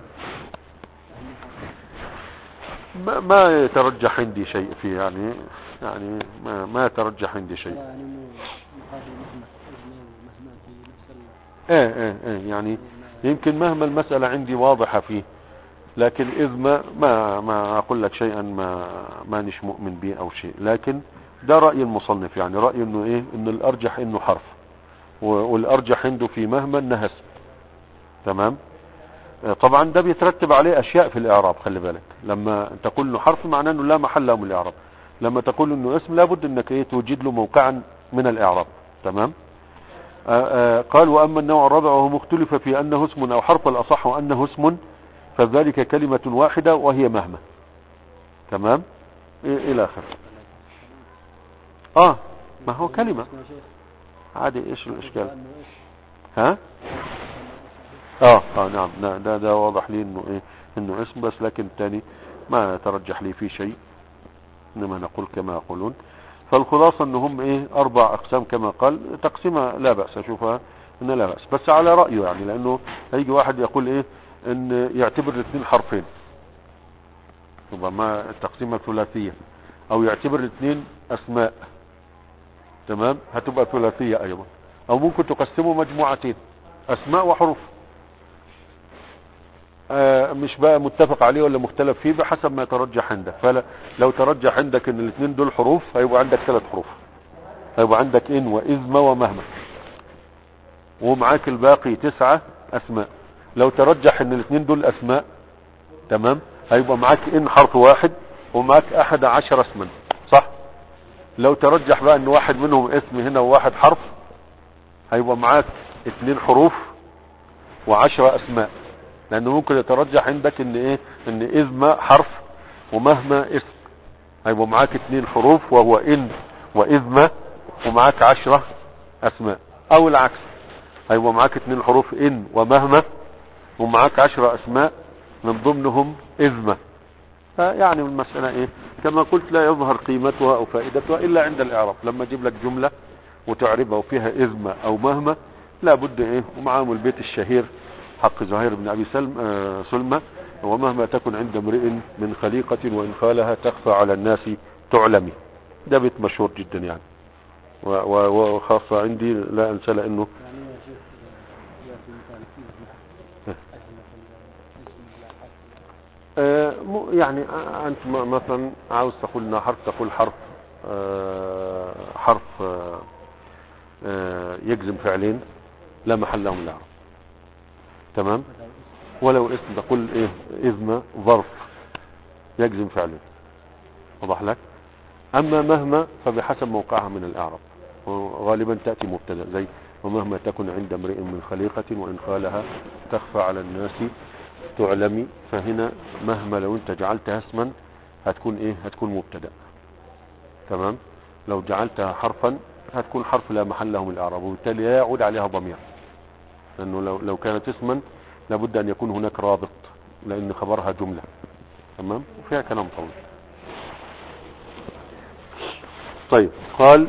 ما, ما يترجح عندي شيء فيه يعني يعني ما, ما يترجح عندي شيء
يعني مقابل مهما مهما في نفس ال-
ايه ايه ايه يعني يمكن مهما المسألة عندي واضحة فيه لكن إذ ما ما ما أقول لك شيئا ما ما نش مؤمن به أو شيء لكن ده رأي المصنف يعني رأي إنه إيه إنه الأرجح إنه حرف و- والأرجح عنده في مهما إنها اسم تمام آه، طبعا ده بيترتب عليه أشياء في الإعراب خلي بالك لما تقول إنه حرف معناه إنه لا محل له من الإعراب لما تقول إنه اسم لابد إنك إيه توجد له موقعا من الإعراب تمام آه، آه، قال وأما النوع الرابع وهو مختلف في أنه اسم أو حرف الأصح أنه اسم فذلك كلمة واحدة وهي مهما تمام إيه إلى آخر آه ما هو كلمة
اسمه شيخ
عادي إيش الإشكال
إنه إيش؟
ها آه آه نعم لا، ده ده واضح لي إنه إيه إنه اسم بس لكن الثاني ما ترجح لي فيه شيء إنما نقول كما يقولون فالخلاصة إن هم إيه أربع أقسام كما قال تقسيمها لا بأس أشوفها إن لا بأس بس على رأيه يعني لأنه هيجي واحد يقول إيه إن يعتبر الاثنين حرفين يبقى ما التقسيمة ثلاثية أو يعتبر الاثنين أسماء تمام هتبقى ثلاثية أيضا أو ممكن تقسمه مجموعتين أسماء وحروف آه، مش بقى متفق عليه ولا مختلف فيه بحسب ما يترجح عندك فلو ترجح عندك ان الاثنين دول حروف هيبقى عندك ثلاث حروف هيبقى عندك ان واذم ومهما ومعاك الباقي تسعة اسماء لو ترجح ان الاثنين دول اسماء تمام هيبقى معاك ان حرف واحد ومعاك احد عشر اسما صح لو ترجح بقى ان واحد منهم اسم هنا وواحد حرف هيبقى معاك اثنين حروف وعشرة اسماء لانه ممكن يترجح عندك ان ايه ان اذ ما حرف ومهما اسم هيبقى معاك اثنين حروف وهو ان واذ ما ومعاك عشرة اسماء او العكس هيبقى معاك اثنين حروف ان ومهما ومعاك عشرة اسماء من ضمنهم اذمة فيعني المسألة ايه كما قلت لا يظهر قيمتها او فائدتها الا عند الاعراب لما اجيب لك جملة وتعربها وفيها اذمة او مهما لا بد ايه ومعاهم البيت الشهير حق زهير بن ابي سلم آه سلمة ومهما تكن عند امرئ من خليقة وإن خالها تخفى على الناس تعلمي ده بيت مشهور جدا يعني و- و- وخاصة عندي لا أنسى لأنه
يعني يا شيخ آه، يأتي مثال فيه أهل الاسم لا حرف
آه، م- يعني آه، أنت م- مثلا عاوز تقول إنها حرف تقول حرف آه، حرف آه، آه، يجزم فعلين لا محل لهم الإعراب تمام ولو اسم تقول إيه إذن ظرف يجزم فعلين وضح لك أما مهما فبحسب موقعها من الإعراب وغالبا تأتي مبتدا زي ومهما تكن عند امرئ من خليقة وإن خالها تخفى على الناس تعلمي فهنا مهما لو انت جعلتها اسما هتكون ايه هتكون مبتدا تمام لو جعلتها حرفا هتكون حرف لا محل له من الاعراب وبالتالي لا يعود عليها ضمير لانه لو لو كانت اسما لابد ان يكون هناك رابط لان خبرها جمله تمام وفيها كلام طويل طيب قال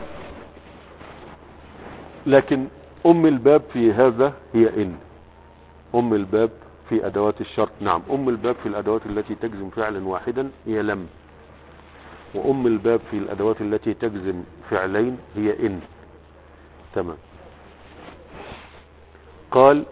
لكن ام الباب في هذا هي ان ام الباب في ادوات الشرط نعم ام الباب في الادوات التي تجزم فعلا واحدا هي لم وام الباب في الادوات التي تجزم فعلين هي ان تمام قال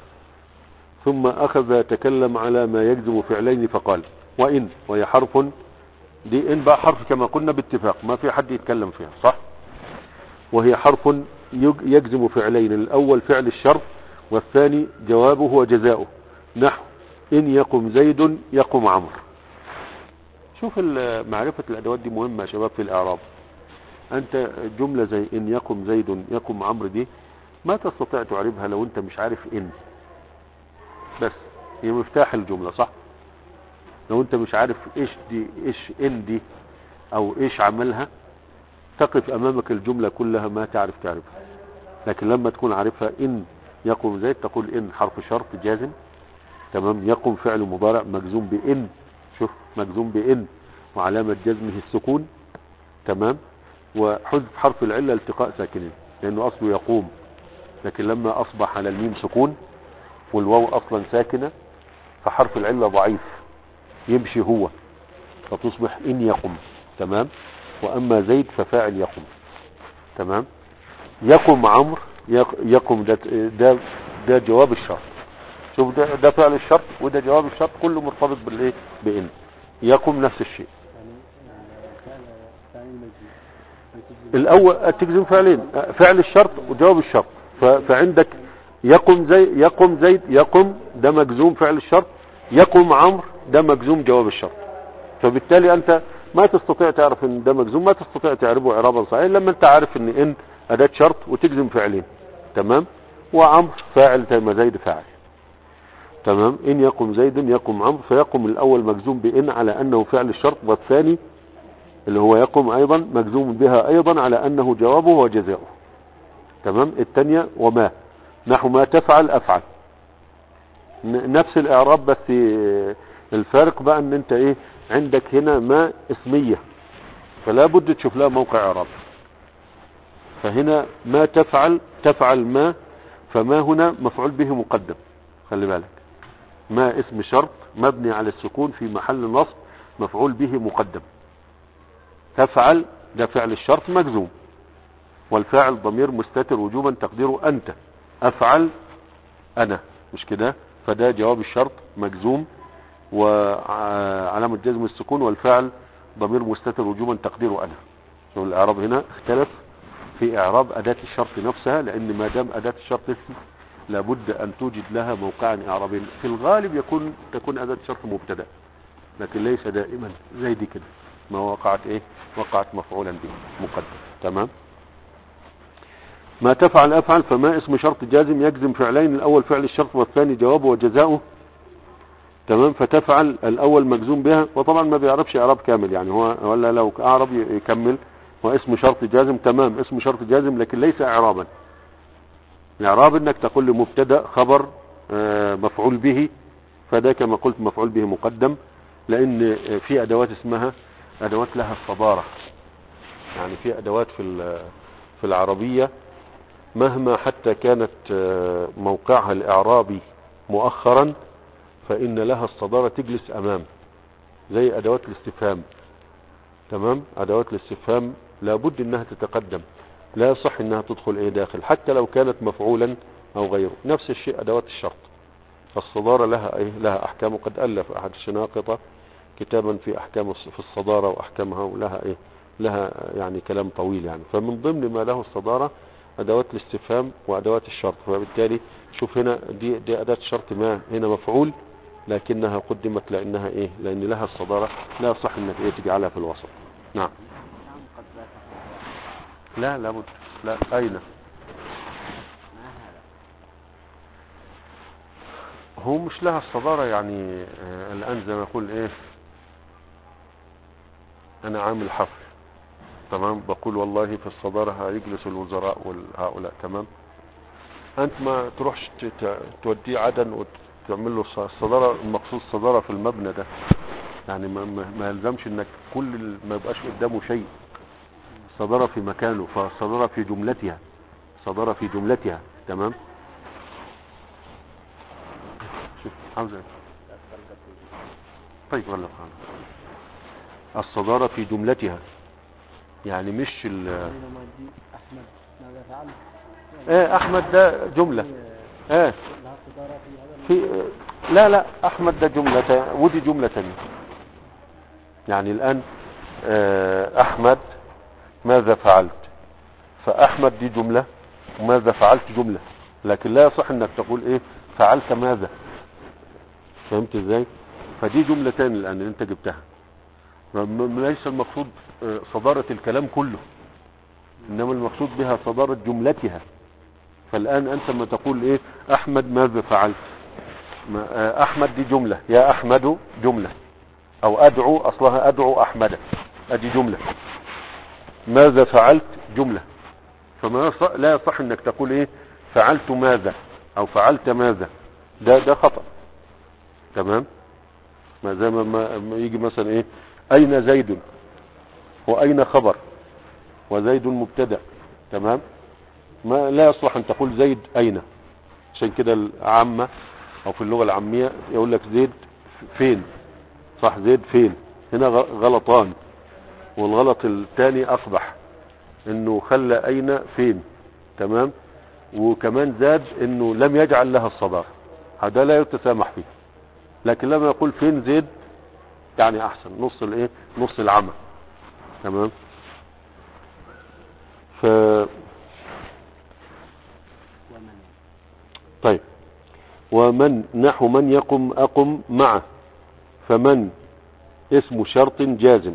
ثم اخذ يتكلم على ما يجزم فعلين فقال وان وهي حرف دي ان بقى حرف كما قلنا باتفاق ما في حد يتكلم فيها صح وهي حرف يج- يجزم فعلين الاول فعل الشرط والثاني جوابه وجزاؤه نحو إن يقم زيد يقم عمرو شوف ال- معرفة الأدوات دي مهمة يا شباب في الإعراب أنت جملة زي إن يقم زيد يقم عمرو دي ما تستطيع تعربها لو أنت مش عارف إن بس هي مفتاح الجملة صح لو أنت مش عارف إيش دي إيش إن دي أو إيش عملها تقف أمامك الجملة كلها ما تعرف تعرفها لكن لما تكون عارفها إن يقوم زيد تقول إن حرف شرط جازم تمام يقوم فعل مضارع مجزوم بإن شوف مجزوم بإن وعلامة جزمه السكون تمام وحذف حرف العلة التقاء ساكنين لأنه أصله يقوم لكن لما أصبح على الميم سكون والواو أصلا ساكنة فحرف العلة ضعيف يمشي هو فتصبح إن يقم تمام وأما زيد ففاعل يقم تمام يقم عمرو يق- يقم ده ده, ده جواب الشرط شوف ده, ده فعل الشرط وده جواب الشرط كله مرتبط بالايه بان يقم نفس الشيء
يعني كان ثاني المجزوم
الاول تجزم فعلين فعل الشرط وجواب الشرط ف- فعندك يقم زي يقم زيد يقم ده مجزوم فعل الشرط يقم عمرو ده مجزوم جواب الشرط فبالتالي انت ما تستطيع تعرف ان ده مجزوم ما تستطيع تعرفه اعرابا صحيحا لما انت عارف ان ان اداة شرط وتجزم فعلين تمام وعمرو فاعل زي ما زيد فاعل تمام ان يقم زيد يقم عمرو فيقم الاول مجزوم بان على انه فعل الشرط والثاني اللي هو يقوم ايضا مجزوم بها ايضا على انه جوابه وجزاؤه تمام الثانية وما نحو ما تفعل افعل ن- نفس الاعراب بس آه، الفارق بقى ان انت ايه عندك هنا ما اسمية فلا بد تشوف لها موقع اعراب فهنا ما تفعل تفعل ما فما هنا مفعول به مقدم خلي بالك ما اسم شرط مبني على السكون في محل نصب مفعول به مقدم تفعل ده فعل الشرط مجزوم والفاعل ضمير مستتر وجوبا تقديره أنت أفعل أنا مش كده فده جواب الشرط مجزوم وعلامة جزم السكون والفاعل ضمير مستتر وجوبا تقديره أنا شوف الإعراب هنا اختلف في إعراب أداة الشرط نفسها لأن ما دام أداة الشرط اسم لابد أن توجد لها موقعا إعرابيا في الغالب يكون تكون أداة الشرط مبتدأ لكن ليس دائما زي دي كده ما وقعت ايه وقعت مفعولا به مقدم تمام ما تفعل افعل فما اسم شرط جازم يجزم فعلين الاول فعل الشرط والثاني جوابه وجزاؤه تمام فتفعل الاول مجزوم بها وطبعا ما بيعرفش اعراب كامل يعني هو ولا لو اعرب يكمل هو اسم شرط جازم تمام اسم شرط جازم لكن ليس اعرابا الاعراب انك تقول لي مبتدا خبر آه، مفعول به فده كما قلت مفعول به مقدم لان في ادوات اسمها ادوات لها الصدارة يعني في ادوات في ال- في العربية مهما حتى كانت آه، موقعها الاعرابي مؤخرا فإن لها الصدارة تجلس أمام زي أدوات الاستفهام تمام أدوات الاستفهام لابد أنها تتقدم لا يصح أنها تدخل إيه داخل حتى لو كانت مفعولا أو غيره نفس الشيء أدوات الشرط فالصدارة لها إيه لها أحكام وقد ألف أحد الشناقطة كتابا في أحكام الص- في الصدارة وأحكامها ولها إيه لها يعني كلام طويل يعني فمن ضمن ما له الصدارة أدوات الاستفهام وأدوات الشرط فبالتالي شوف هنا دي, دي أداة الشرط ما هنا مفعول لكنها قدمت لأنها إيه لأن لها الصدارة لا صح أنك إيه تجعلها في الوسط نعم
نعم قد ذكر
لا لابد لا أين
ما هذا
هو مش لها الصدارة يعني آه، الآن زي ما يقول إيه أنا عامل حفل تمام بقول والله في الصدارة هيجلس الوزراء وهؤلاء تمام أنت ما تروحش ت- ت- توديه عدن وتعمل له الص- الصدارة المقصود الصدارة في المبنى ده يعني ما, ما, ما يلزمش انك كل ال- ما يبقاش قدامه شيء صدارة في مكانه فالصدارة في جملتها صدارة في جملتها تمام شوف عاوز ايه طيب ولا خلاص الصدارة في جملتها يعني مش ال
بينما دي احمد ماذا فعل؟
ايه احمد ده جملة ايه
لها صدارة في هذا
في لا لا احمد ده جملة ودي جملة تانية يعني الان آه، احمد ماذا فعلت فاحمد دي جملة وماذا فعلت جملة لكن لا يصح انك تقول ايه فعلت ماذا فهمت ازاي فدي جملتين الان اللي انت جبتها م- م- ليس المقصود آه، صدارة الكلام كله انما المقصود بها صدارة جملتها فالان انت لما تقول ايه احمد ماذا فعلت ما- آه، احمد دي جملة يا احمد جملة او ادعو اصلها ادعو احمد ادي جملة ماذا فعلت جملة فما يص- لا يصح انك تقول ايه فعلت ماذا او فعلت ماذا ده ده خطأ تمام ما زي ما- ما ما يجي مثلا ايه اين زيد واين خبر وزيد مبتدا تمام ما لا يصلح ان تقول زيد اين عشان كده العامة او في اللغة العامية يقول لك زيد فين صح زيد فين هنا غ- غلطان والغلط الثاني اقبح انه خلى اين فين تمام وكمان زاد انه لم يجعل لها الصدارة هذا لا يتسامح فيه لكن لما يقول فين زيد يعني احسن نص الايه نص العمى تمام ف
ومن
طيب ومن نحو من يقم أقم معه فمن اسم شرط جازم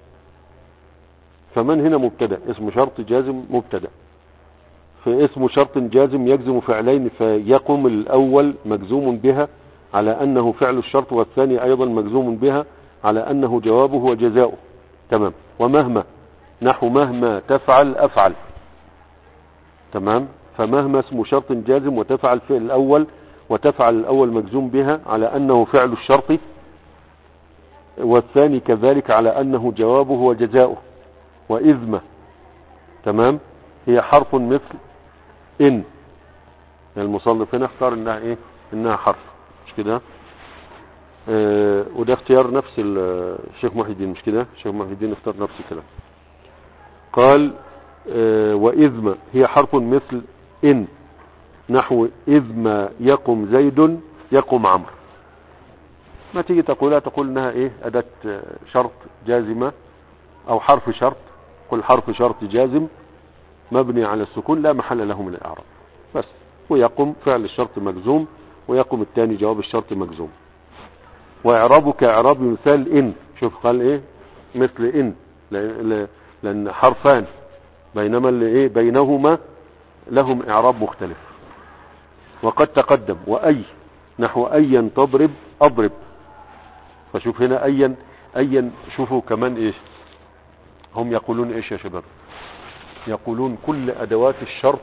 فمن هنا مبتدا اسم شرط جازم مبتدا فاسم شرط جازم يجزم فعلين فيقم الأول مجزوم بها على أنه فعل الشرط والثاني أيضا مجزوم بها على أنه جوابه وجزاؤه تمام ومهما نحو مهما تفعل أفعل تمام فمهما اسم شرط جازم وتفعل فعل الأول وتفعل الأول مجزوم بها على أنه فعل الشرط والثاني كذلك على أنه جوابه وجزاؤه وإذمة تمام هي حرف مثل إن يعني المصنف هنا اختار إنها إيه إنها حرف مش كده آه وده اختيار نفس ال- الشيخ محي الدين مش كده الشيخ محي الدين اختار نفس الكلام قال آه، وإذ هي حرف مثل إن نحو إذ ما يقم زيد يقم عمرو ما تيجي تقولها تقول انها ايه اداة آه، شرط جازمة او حرف شرط قل حرف شرط جازم مبني على السكون لا محل له من الاعراب بس ويقم فعل الشرط مجزوم ويقم الثاني جواب الشرط مجزوم واعرابه كاعراب مثال ان شوف قال ايه مثل ان لأن- لان حرفان بينما اللي ايه بينهما لهم اعراب مختلف وقد تقدم واي نحو ايا تضرب اضرب فشوف هنا ايا ايا شوفوا كمان ايش هم يقولون ايش يا شباب يقولون كل ادوات الشرط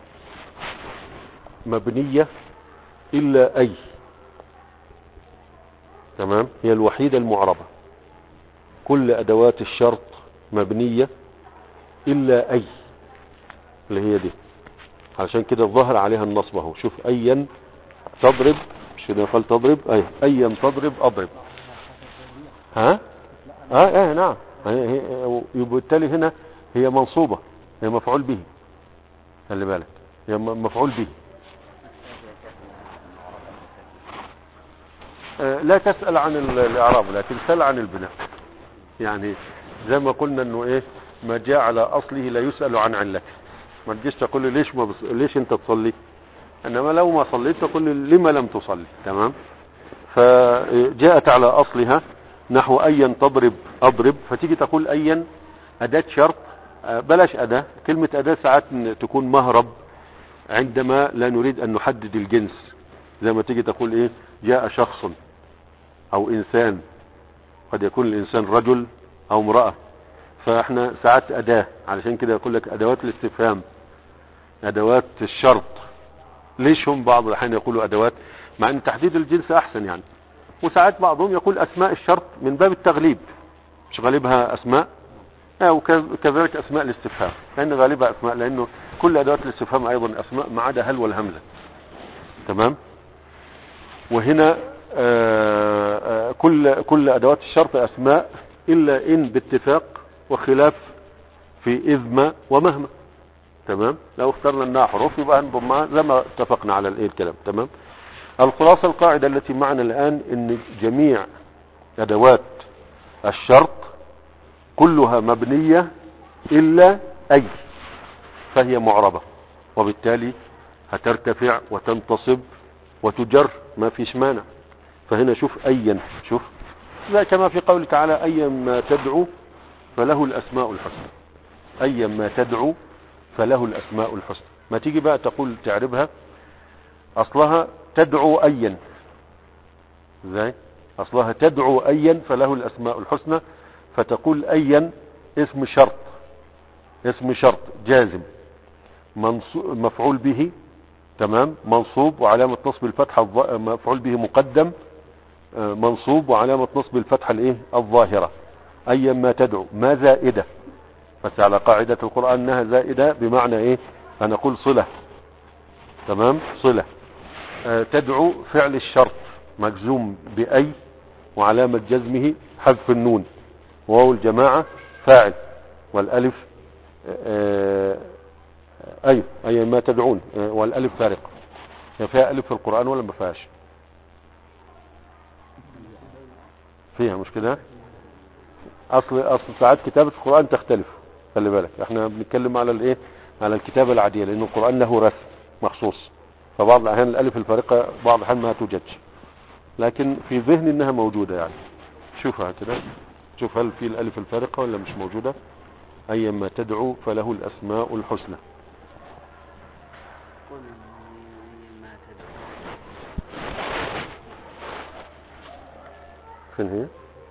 مبنية الا اي تمام هي الوحيدة المعربة كل ادوات الشرط مبنية الا اي اللي هي دي علشان كده الظهر عليها النصب اهو شوف ايا تضرب مش كده فلتضرب اي ايا تضرب اضرب ها اه اه نعم هي هي وبالتالي هنا هي منصوبة هي مفعول به خلي بالك هي م- مفعول به آه، لا تسأل عن ال- الإعراب لكن سل عن البناء يعني زي ما قلنا انه ايه ما جاء على اصله لا يسأل عن علته ما تجيش تقول لي ليش ما بص... ليش انت تصلي انما لو ما صليت تقول لي لما لم تصلي تمام فجاءت على اصلها نحو ايا تضرب اضرب فتيجي تقول ايا اداة شرط آه، بلاش اداة كلمة اداة ساعات تكون مهرب عندما لا نريد ان نحدد الجنس زي ما تيجي تقول ايه جاء شخص او انسان قد يكون الانسان رجل او امرأة فاحنا ساعات اداة علشان كده يقول لك ادوات الاستفهام ادوات الشرط ليش هم بعض الاحيان يقولوا ادوات مع ان تحديد الجنس احسن يعني وساعات بعضهم يقول اسماء الشرط من باب التغليب مش غالبها اسماء آه، وكذلك اسماء الاستفهام لان غالبها اسماء لانه كل ادوات الاستفهام ايضا اسماء ما عدا هل والهمزه تمام وهنا آه، آه، كل كل ادوات الشرط اسماء الا ان باتفاق وخلاف في اذ ومهما تمام لو اخترنا انها حروف يبقى هنضمها زي ما اتفقنا على الايه الكلام تمام الخلاصه القاعده التي معنا الان ان جميع ادوات الشرط كلها مبنيه الا اي فهي معربه وبالتالي هترتفع وتنتصب وتجر ما فيش مانع فهنا شوف ايا شوف لا كما في قوله تعالى ايا ما تدعو فله الاسماء الحسنى ايا ما تدعو فله الاسماء الحسنى ما تيجي بقى تقول تعربها اصلها تدعو ايا ازاي اصلها تدعو ايا فله الاسماء الحسنى فتقول ايا اسم شرط اسم شرط جازم منصو- مفعول به تمام منصوب وعلامة نصب الفتحة الظ- مفعول به مقدم آه، منصوب وعلامة نصب الفتحة الايه الظاهرة ايا ما تدعو ما زائدة بس على قاعدة القرآن انها زائدة بمعنى ايه هنقول صلة تمام صلة آه، تدعو فعل الشرط مجزوم بأي وعلامة جزمه حذف النون وهو الجماعة فاعل والالف آه، ايوه اي ما تدعون آه، والالف فارقة هي فيها الف في القرآن ولا ما فيهاش فيها مش كده اصل اصل ساعات كتابة القرآن تختلف خلي بالك احنا بنتكلم على الايه على الكتابة العادية لان القرآن له رسم مخصوص فبعض الاحيان الالف الفارقة بعض الاحيان ما توجدش لكن في ذهني انها موجودة يعني شوفها كده شوف هل في الالف الفارقة ولا مش موجودة ايما تدعو فله الاسماء الحسنى
قل ما تدعو
فين هي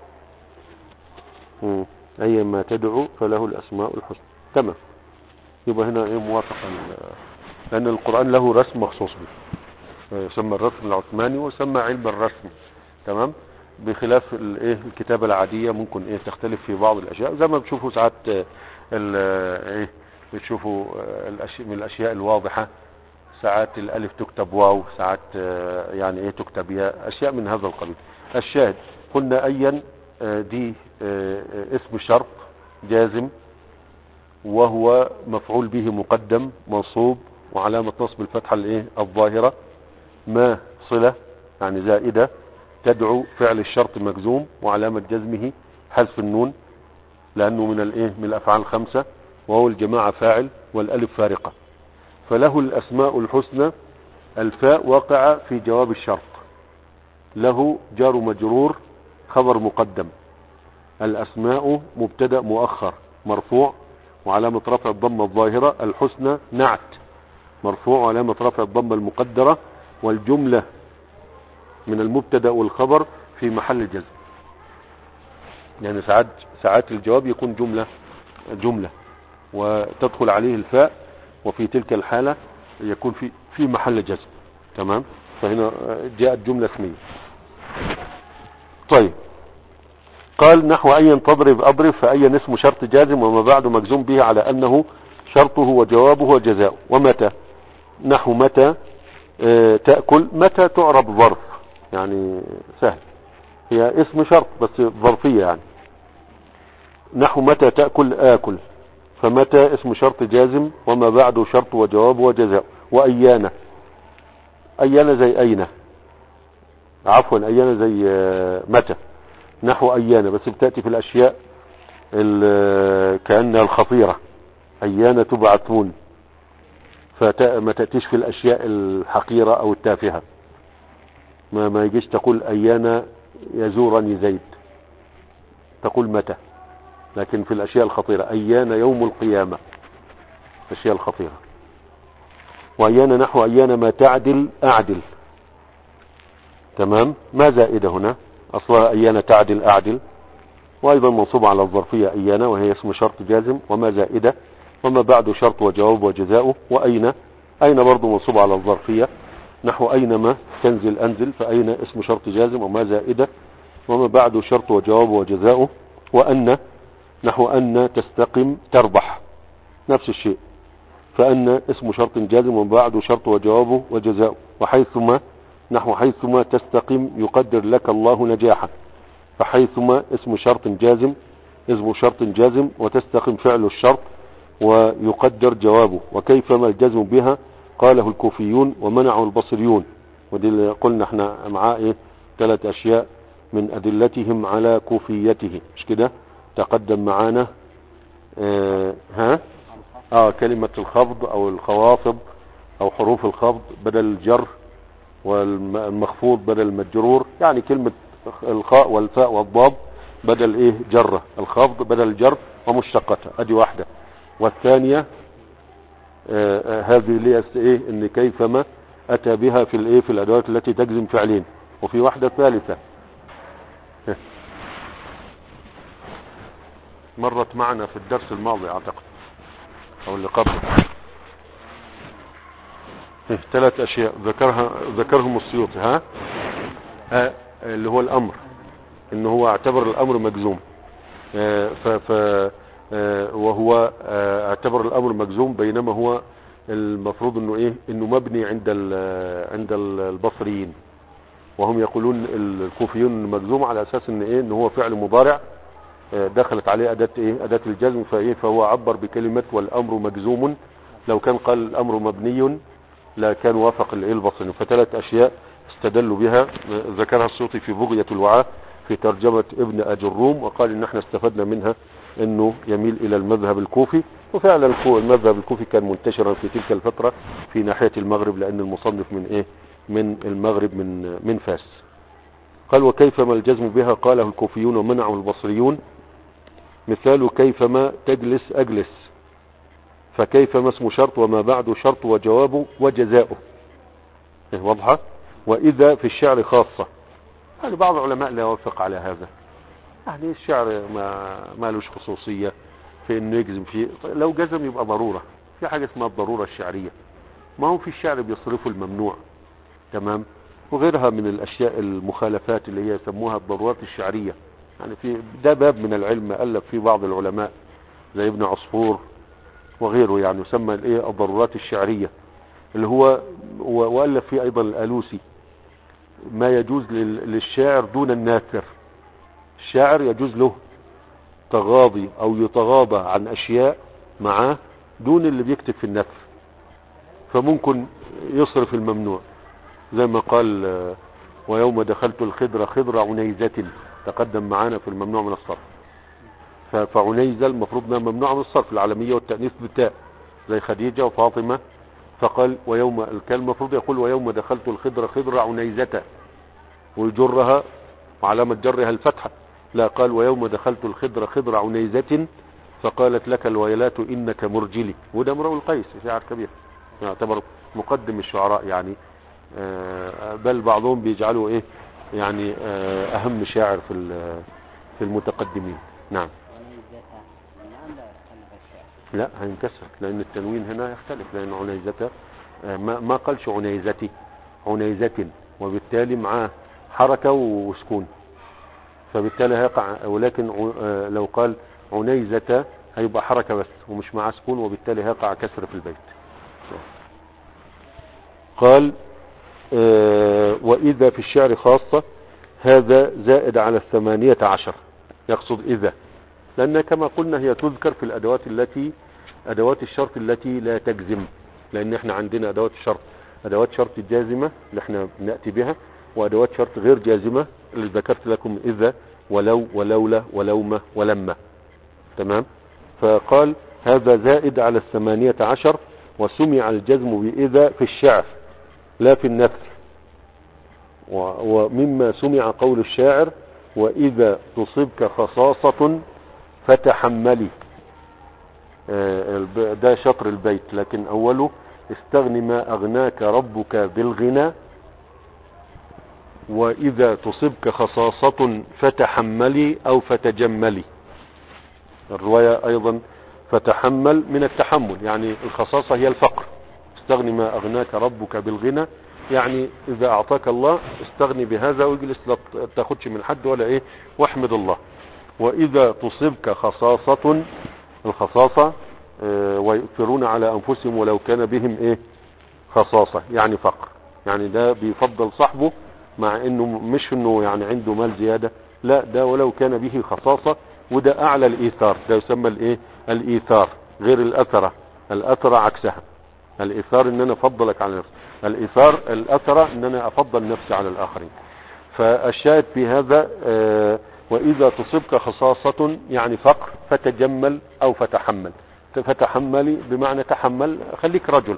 مم. ايما تدعو فله الاسماء الحسنى تمام يبقى هنا ايه موافقة ال- لان القرآن له رسم مخصوص به يسمى الرسم العثماني ويسمى علم الرسم تمام بخلاف الايه الكتابة العادية ممكن ايه تختلف في بعض الاشياء زي ما بتشوفوا ساعات آه، ال- آه، ايه بتشوفوا آه، الأشياء من الاشياء الواضحة ساعات الالف تكتب واو ساعات آه، يعني ايه تكتب ياء اشياء من هذا القبيل الشاهد قلنا ايا آه، دي آه، آه، اسم شرط جازم وهو مفعول به مقدم منصوب وعلامة نصب الفتحة الايه الظاهرة ما صلة يعني زائدة تدعو فعل الشرط مجزوم وعلامة جزمه حذف النون لأنه من الايه من الأفعال الخمسة وهو الجماعة فاعل والألف فارقة فله الأسماء الحسنى الفاء وقع في جواب الشرط له جار مجرور خبر مقدم الأسماء مبتدأ مؤخر مرفوع وعلامة رفع الضمة الظاهرة الحسنى نعت مرفوع وعلامة رفع الضمة المقدرة والجملة من المبتدأ والخبر في محل جزم يعني ساعات ساعات الجواب يكون جملة جملة وتدخل عليه الفاء وفي تلك الحالة يكون في في محل جزم تمام فهنا جاءت جملة اسمية طيب قال نحو أيا تضرب أضرب فأيا اسم شرط جازم وما بعد مجزوم به على أنه شرطه وجوابه وجزاؤه ومتى نحو متى آه، تأكل متى تعرب ظرف يعني سهل هي اسم شرط بس ظرفية يعني نحو متى تأكل آكل فمتى اسم شرط جازم وما بعده شرط وجواب وجزاء وأيانا أيانا زي أين عفوا أيانا زي آه، متى نحو أيانا بس بتأتي في الأشياء ال- كأنها الخطيرة أيانا تبعثون فما تأتيش في الأشياء الحقيرة أو التافهة ما ما يجيش تقول أيانا يزورني زيد تقول متى لكن في الأشياء الخطيرة أيان يوم القيامة الأشياء الخطيرة وأيان نحو أيان ما تعدل أعدل تمام ما زائدة هنا أصلها أيان تعدل أعدل وأيضا منصوب على الظرفية أيان وهي اسم شرط جازم وما زائدة وما بعد شرط وجواب وجزاؤه وأين أين برضو منصوب على الظرفية نحو أينما تنزل أنزل فأين اسم شرط جازم وما زائدة وما بعد شرط وجواب وجزاؤه وأن نحو أن تستقم تربح نفس الشيء فأن اسم شرط جازم وبعد شرط وجوابه وجزاؤه وحيثما نحو حيثما تستقم يقدر لك الله نجاحا فحيثما اسم شرط جازم اسم شرط جازم وتستقم فعل الشرط ويقدر جوابه وكيفما الجزم بها قاله الكوفيون ومنعه البصريون ودي اللي قلنا احنا معاه ايه ثلاث اشياء من ادلتهم على كوفيته مش كده تقدم معانا اه ها اه كلمة الخفض او الخوافض او حروف الخفض بدل الجر والمخفوض بدل المجرور يعني كلمة الخاء والفاء والضاد بدل ايه جرة الخفض بدل الجر ومشتقتها ادي واحدة والثانية آه آه هذه اللي هي ايه ان كيفما اتى بها في الايه في الادوات التي تجزم فعلين وفي واحدة ثالثة مرت معنا في الدرس الماضي اعتقد او اللي قبله إيه، ثلاث اشياء ذكرها ذكرهم السيوطي ها آه اللي هو الامر ان هو اعتبر الامر مجزوم آه ف ف آه وهو آه اعتبر الامر مجزوم بينما هو المفروض انه ايه انه مبني عند ال- عند ال- البصريين وهم يقولون الكوفيون مجزوم على اساس ان ايه ان هو فعل مضارع آه، دخلت عليه اداه ايه اداه الجزم فايه فهو عبر بكلمه والامر مجزوم لو كان قال الامر مبني لا كان وافق الايه البصري فثلاث اشياء استدلوا بها آه، ذكرها السيوطي في بغية الوعاء في ترجمة ابن اجروم وقال ان احنا استفدنا منها انه يميل الى المذهب الكوفي وفعلا الكو- المذهب الكوفي كان منتشرا في تلك الفترة في ناحية المغرب لان المصنف من ايه من المغرب من من فاس قال وكيفما الجزم بها قاله الكوفيون ومنعه البصريون مثال كيفما تجلس اجلس فكيفما اسم شرط وما بعده شرط وجوابه وجزاؤه إيه واضحة واذا في الشعر خاصة يعني بعض العلماء لا يوافق على هذا يعني الشعر ما ما لوش خصوصية في انه يجزم فيه لو جزم يبقى ضرورة في حاجة اسمها الضرورة الشعرية ما هو في الشعر بيصرفوا الممنوع تمام وغيرها من الاشياء المخالفات اللي هي يسموها الضرورات الشعرية يعني في ده باب من العلم ألف فيه بعض العلماء زي ابن عصفور وغيره يعني يسمى الايه الضرورات الشعرية اللي هو و- وألف فيه أيضا الألوسي ما يجوز لل- للشاعر دون الناثر الشاعر يجوز له تغاضي أو يتغاضى عن أشياء معاه دون اللي بيكتب في النثر فممكن يصرف الممنوع زي ما قال آه، ويوم دخلت الخضر خضر عنيزة تقدم معانا في الممنوع من الصرف ف- فعنيزة المفروض انها ممنوعة من الصرف العالمية والتأنيث بالتاء زي خديجة وفاطمة فقال ويوم كان المفروض يقول ويوم دخلت الخضر خضر عنيزة ويجرها وعلامة جرها الفتحة لا قال ويوم دخلت الخضر خضر عنيزة فقالت لك الويلات إنك مرجلي وده امرؤ القيس شاعر كبير يعتبر مقدم الشعراء يعني آه، بل بعضهم بيجعلوا ايه يعني آه، اهم شاعر في ال- في المتقدمين نعم
ونيزتها الآن لا يختلف الشعر
لا هينكسر لان التنوين هنا يختلف لان عنيزة آه، ما ما قالش عنيزتي عنيزة وبالتالي معاه حركة وسكون فبالتالي هيقع ولكن ع- آه، لو قال عنيزة هيبقى حركة بس ومش معاه سكون وبالتالي هيقع كسر في البيت قال آه، وإذا في الشعر خاصة هذا زائد على الثمانية عشر يقصد إذا لأن كما قلنا هي تذكر في الأدوات التي أدوات الشرط التي لا تجزم لأن احنا عندنا أدوات الشرط أدوات شرط جازمة اللي احنا نأتي بها وأدوات شرط غير جازمة اللي ذكرت لكم إذا ولو ولولا ولومة ولما تمام فقال هذا زائد على الثمانية عشر وسمع الجزم بإذا في الشعر لا في النثر و- ومما سمع قول الشاعر وإذا تصبك خصاصة فتحملي آه، الب- ده شطر البيت لكن أوله استغن ما أغناك ربك بالغنى وإذا تصبك خصاصة فتحملي أو فتجملي الرواية أيضا فتحمل من التحمل يعني الخصاصة هي الفقر استغني ما أغناك ربك بالغنى يعني إذا أعطاك الله استغني بهذا واجلس لا تاخدش من حد ولا إيه واحمد الله وإذا تصبك خصاصة الخصاصة آه، ويؤثرون على أنفسهم ولو كان بهم إيه خصاصة يعني فقر يعني ده بيفضل صاحبه مع انه مش انه يعني عنده مال زيادة لا ده ولو كان به خصاصة وده اعلى الايثار ده يسمى الايه الايثار غير الاثرة الاثرة عكسها الايثار ان انا افضلك على نفسي الايثار الاثرة ان انا افضل نفسي على الاخرين فالشاهد في هذا آه، واذا تصبك خصاصة يعني فقر فتجمل او فتحمل فتحملي بمعنى تحمل خليك رجل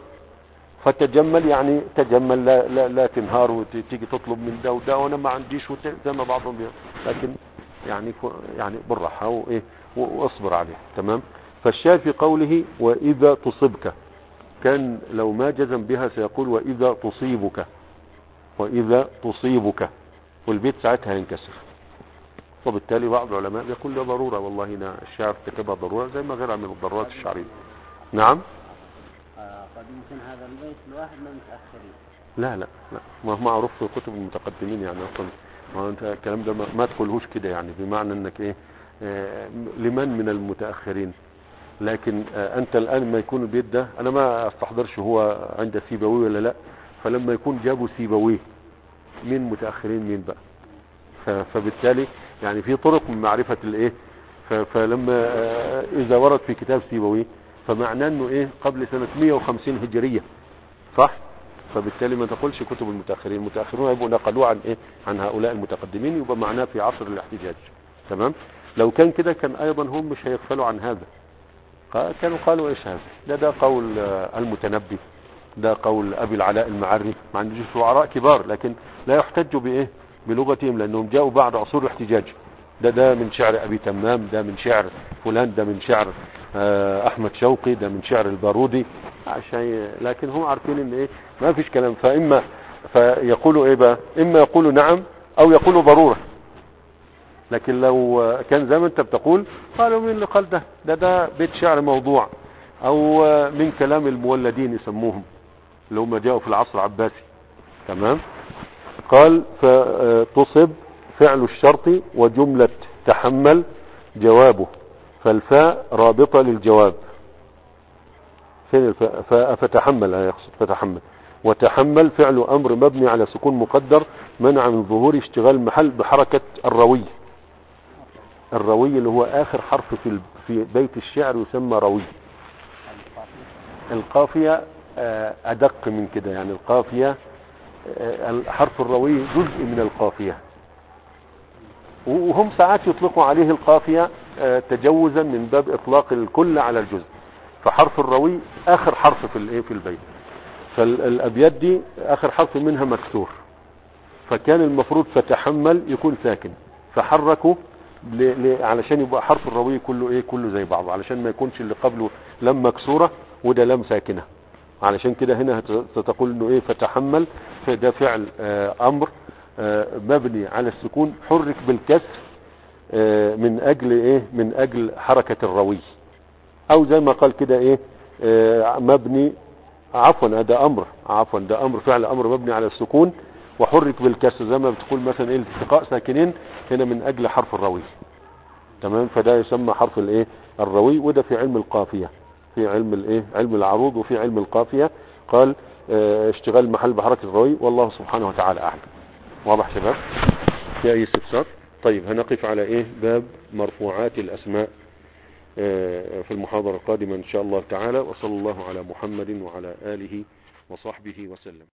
فتجمل يعني تجمل لا, لا, لا تنهار وتيجي تطلب من ده وده وانا ما عنديش وت- زي ما بعضهم بيقول لكن يعني ف- يعني بالراحه وايه و- واصبر عليه تمام فالشاهد في قوله واذا تصبك كان لو ما جزم بها سيقول واذا تصيبك واذا تصيبك والبيت ساعتها ينكسر وبالتالي بعض العلماء يقول له ضروره والله هنا الشعر ارتكبها ضروره زي ما غيرها من الضرورات الشعريه نعم
آه، قد يمكن هذا البيت لواحد من المتأخرين
لا لا لا ما هو معروف في كتب المتقدمين يعني اصلا ما هو انت الكلام ده ما- ما تقولهوش كده يعني بمعنى انك ايه آه، لمن من المتاخرين لكن آه، انت الان ما يكون البيت ده انا ما استحضرش هو عند سيبويه ولا لا فلما يكون جابوا سيبويه مين متاخرين مين بقى ف- فبالتالي يعني في طرق من معرفه الايه ف- فلما آه، اذا ورد في كتاب سيبويه فمعناه انه ايه قبل سنه 150 هجريه صح فبالتالي ما تقولش كتب المتاخرين المتاخرون يبقوا نقلوه عن ايه عن هؤلاء المتقدمين يبقى معناه في عصر الاحتجاج تمام لو كان كده كان ايضا هم مش هيغفلوا عن هذا قا- كانوا قالوا ايش هذا ده ده قول آه، المتنبي ده قول ابي العلاء المعري ما عندوش شعراء كبار لكن لا يحتج بايه بلغتهم لانهم جاءوا بعد عصور الاحتجاج ده ده من شعر ابي تمام ده من شعر فلان ده من شعر آه، احمد شوقي ده من شعر البارودي عشان لكن هم عارفين ان ايه ما فيش كلام فاما فيقولوا ايه بقى اما يقولوا نعم او يقولوا ضروره لكن لو آه، كان زي ما انت بتقول قالوا مين اللي قال ده ده ده بيت شعر موضوع او آه، من كلام المولدين يسموهم اللي هم جاءوا في العصر العباسي تمام قال فتصب فعل الشرط وجملة تحمل جوابه فالفاء رابطة للجواب فين الفاء فاء فتحمل آه يقصد فتحمل وتحمل فعل أمر مبني على سكون مقدر منع من ظهور اشتغال المحل بحركة الروي الروي اللي هو آخر حرف في ال- في بيت الشعر يسمى روي القافية آه، أدق من كده يعني القافية آه، الحرف الروي جزء من القافية وهم ساعات يطلقوا عليه القافية آه، تجوزا من باب إطلاق الكل على الجزء فحرف الروي آخر حرف في الايه في البيت فالأبيات دي آخر حرف منها مكسور فكان المفروض فتحمل يكون ساكن فحركوا ل... ل... علشان يبقى حرف الروي كله ايه كله زي بعضه علشان ما يكونش اللي قبله لم مكسوره وده لم ساكنه علشان كده هنا هت- ستقول انه ايه فتحمل فده فعل آه امر آه مبني على السكون حرك بالكسر آه من اجل ايه من اجل حركه الروي او زي ما قال كده ايه آه مبني عفوا ده امر عفوا ده امر فعل امر مبني على السكون وحرك بالكسر زي ما بتقول مثلا ايه التقاء ساكنين هنا من اجل حرف الروي تمام فده يسمى حرف الايه الروي وده في علم القافيه في علم الايه علم العروض وفي علم القافيه قال آه، اشتغال محل بحركة الراوي والله سبحانه وتعالى أعلم واضح شباب في أي استفسار طيب هنقف على إيه باب مرفوعات الأسماء آه، في المحاضرة القادمة إن شاء الله تعالى وصلى الله على محمد وعلى آله وصحبه وسلم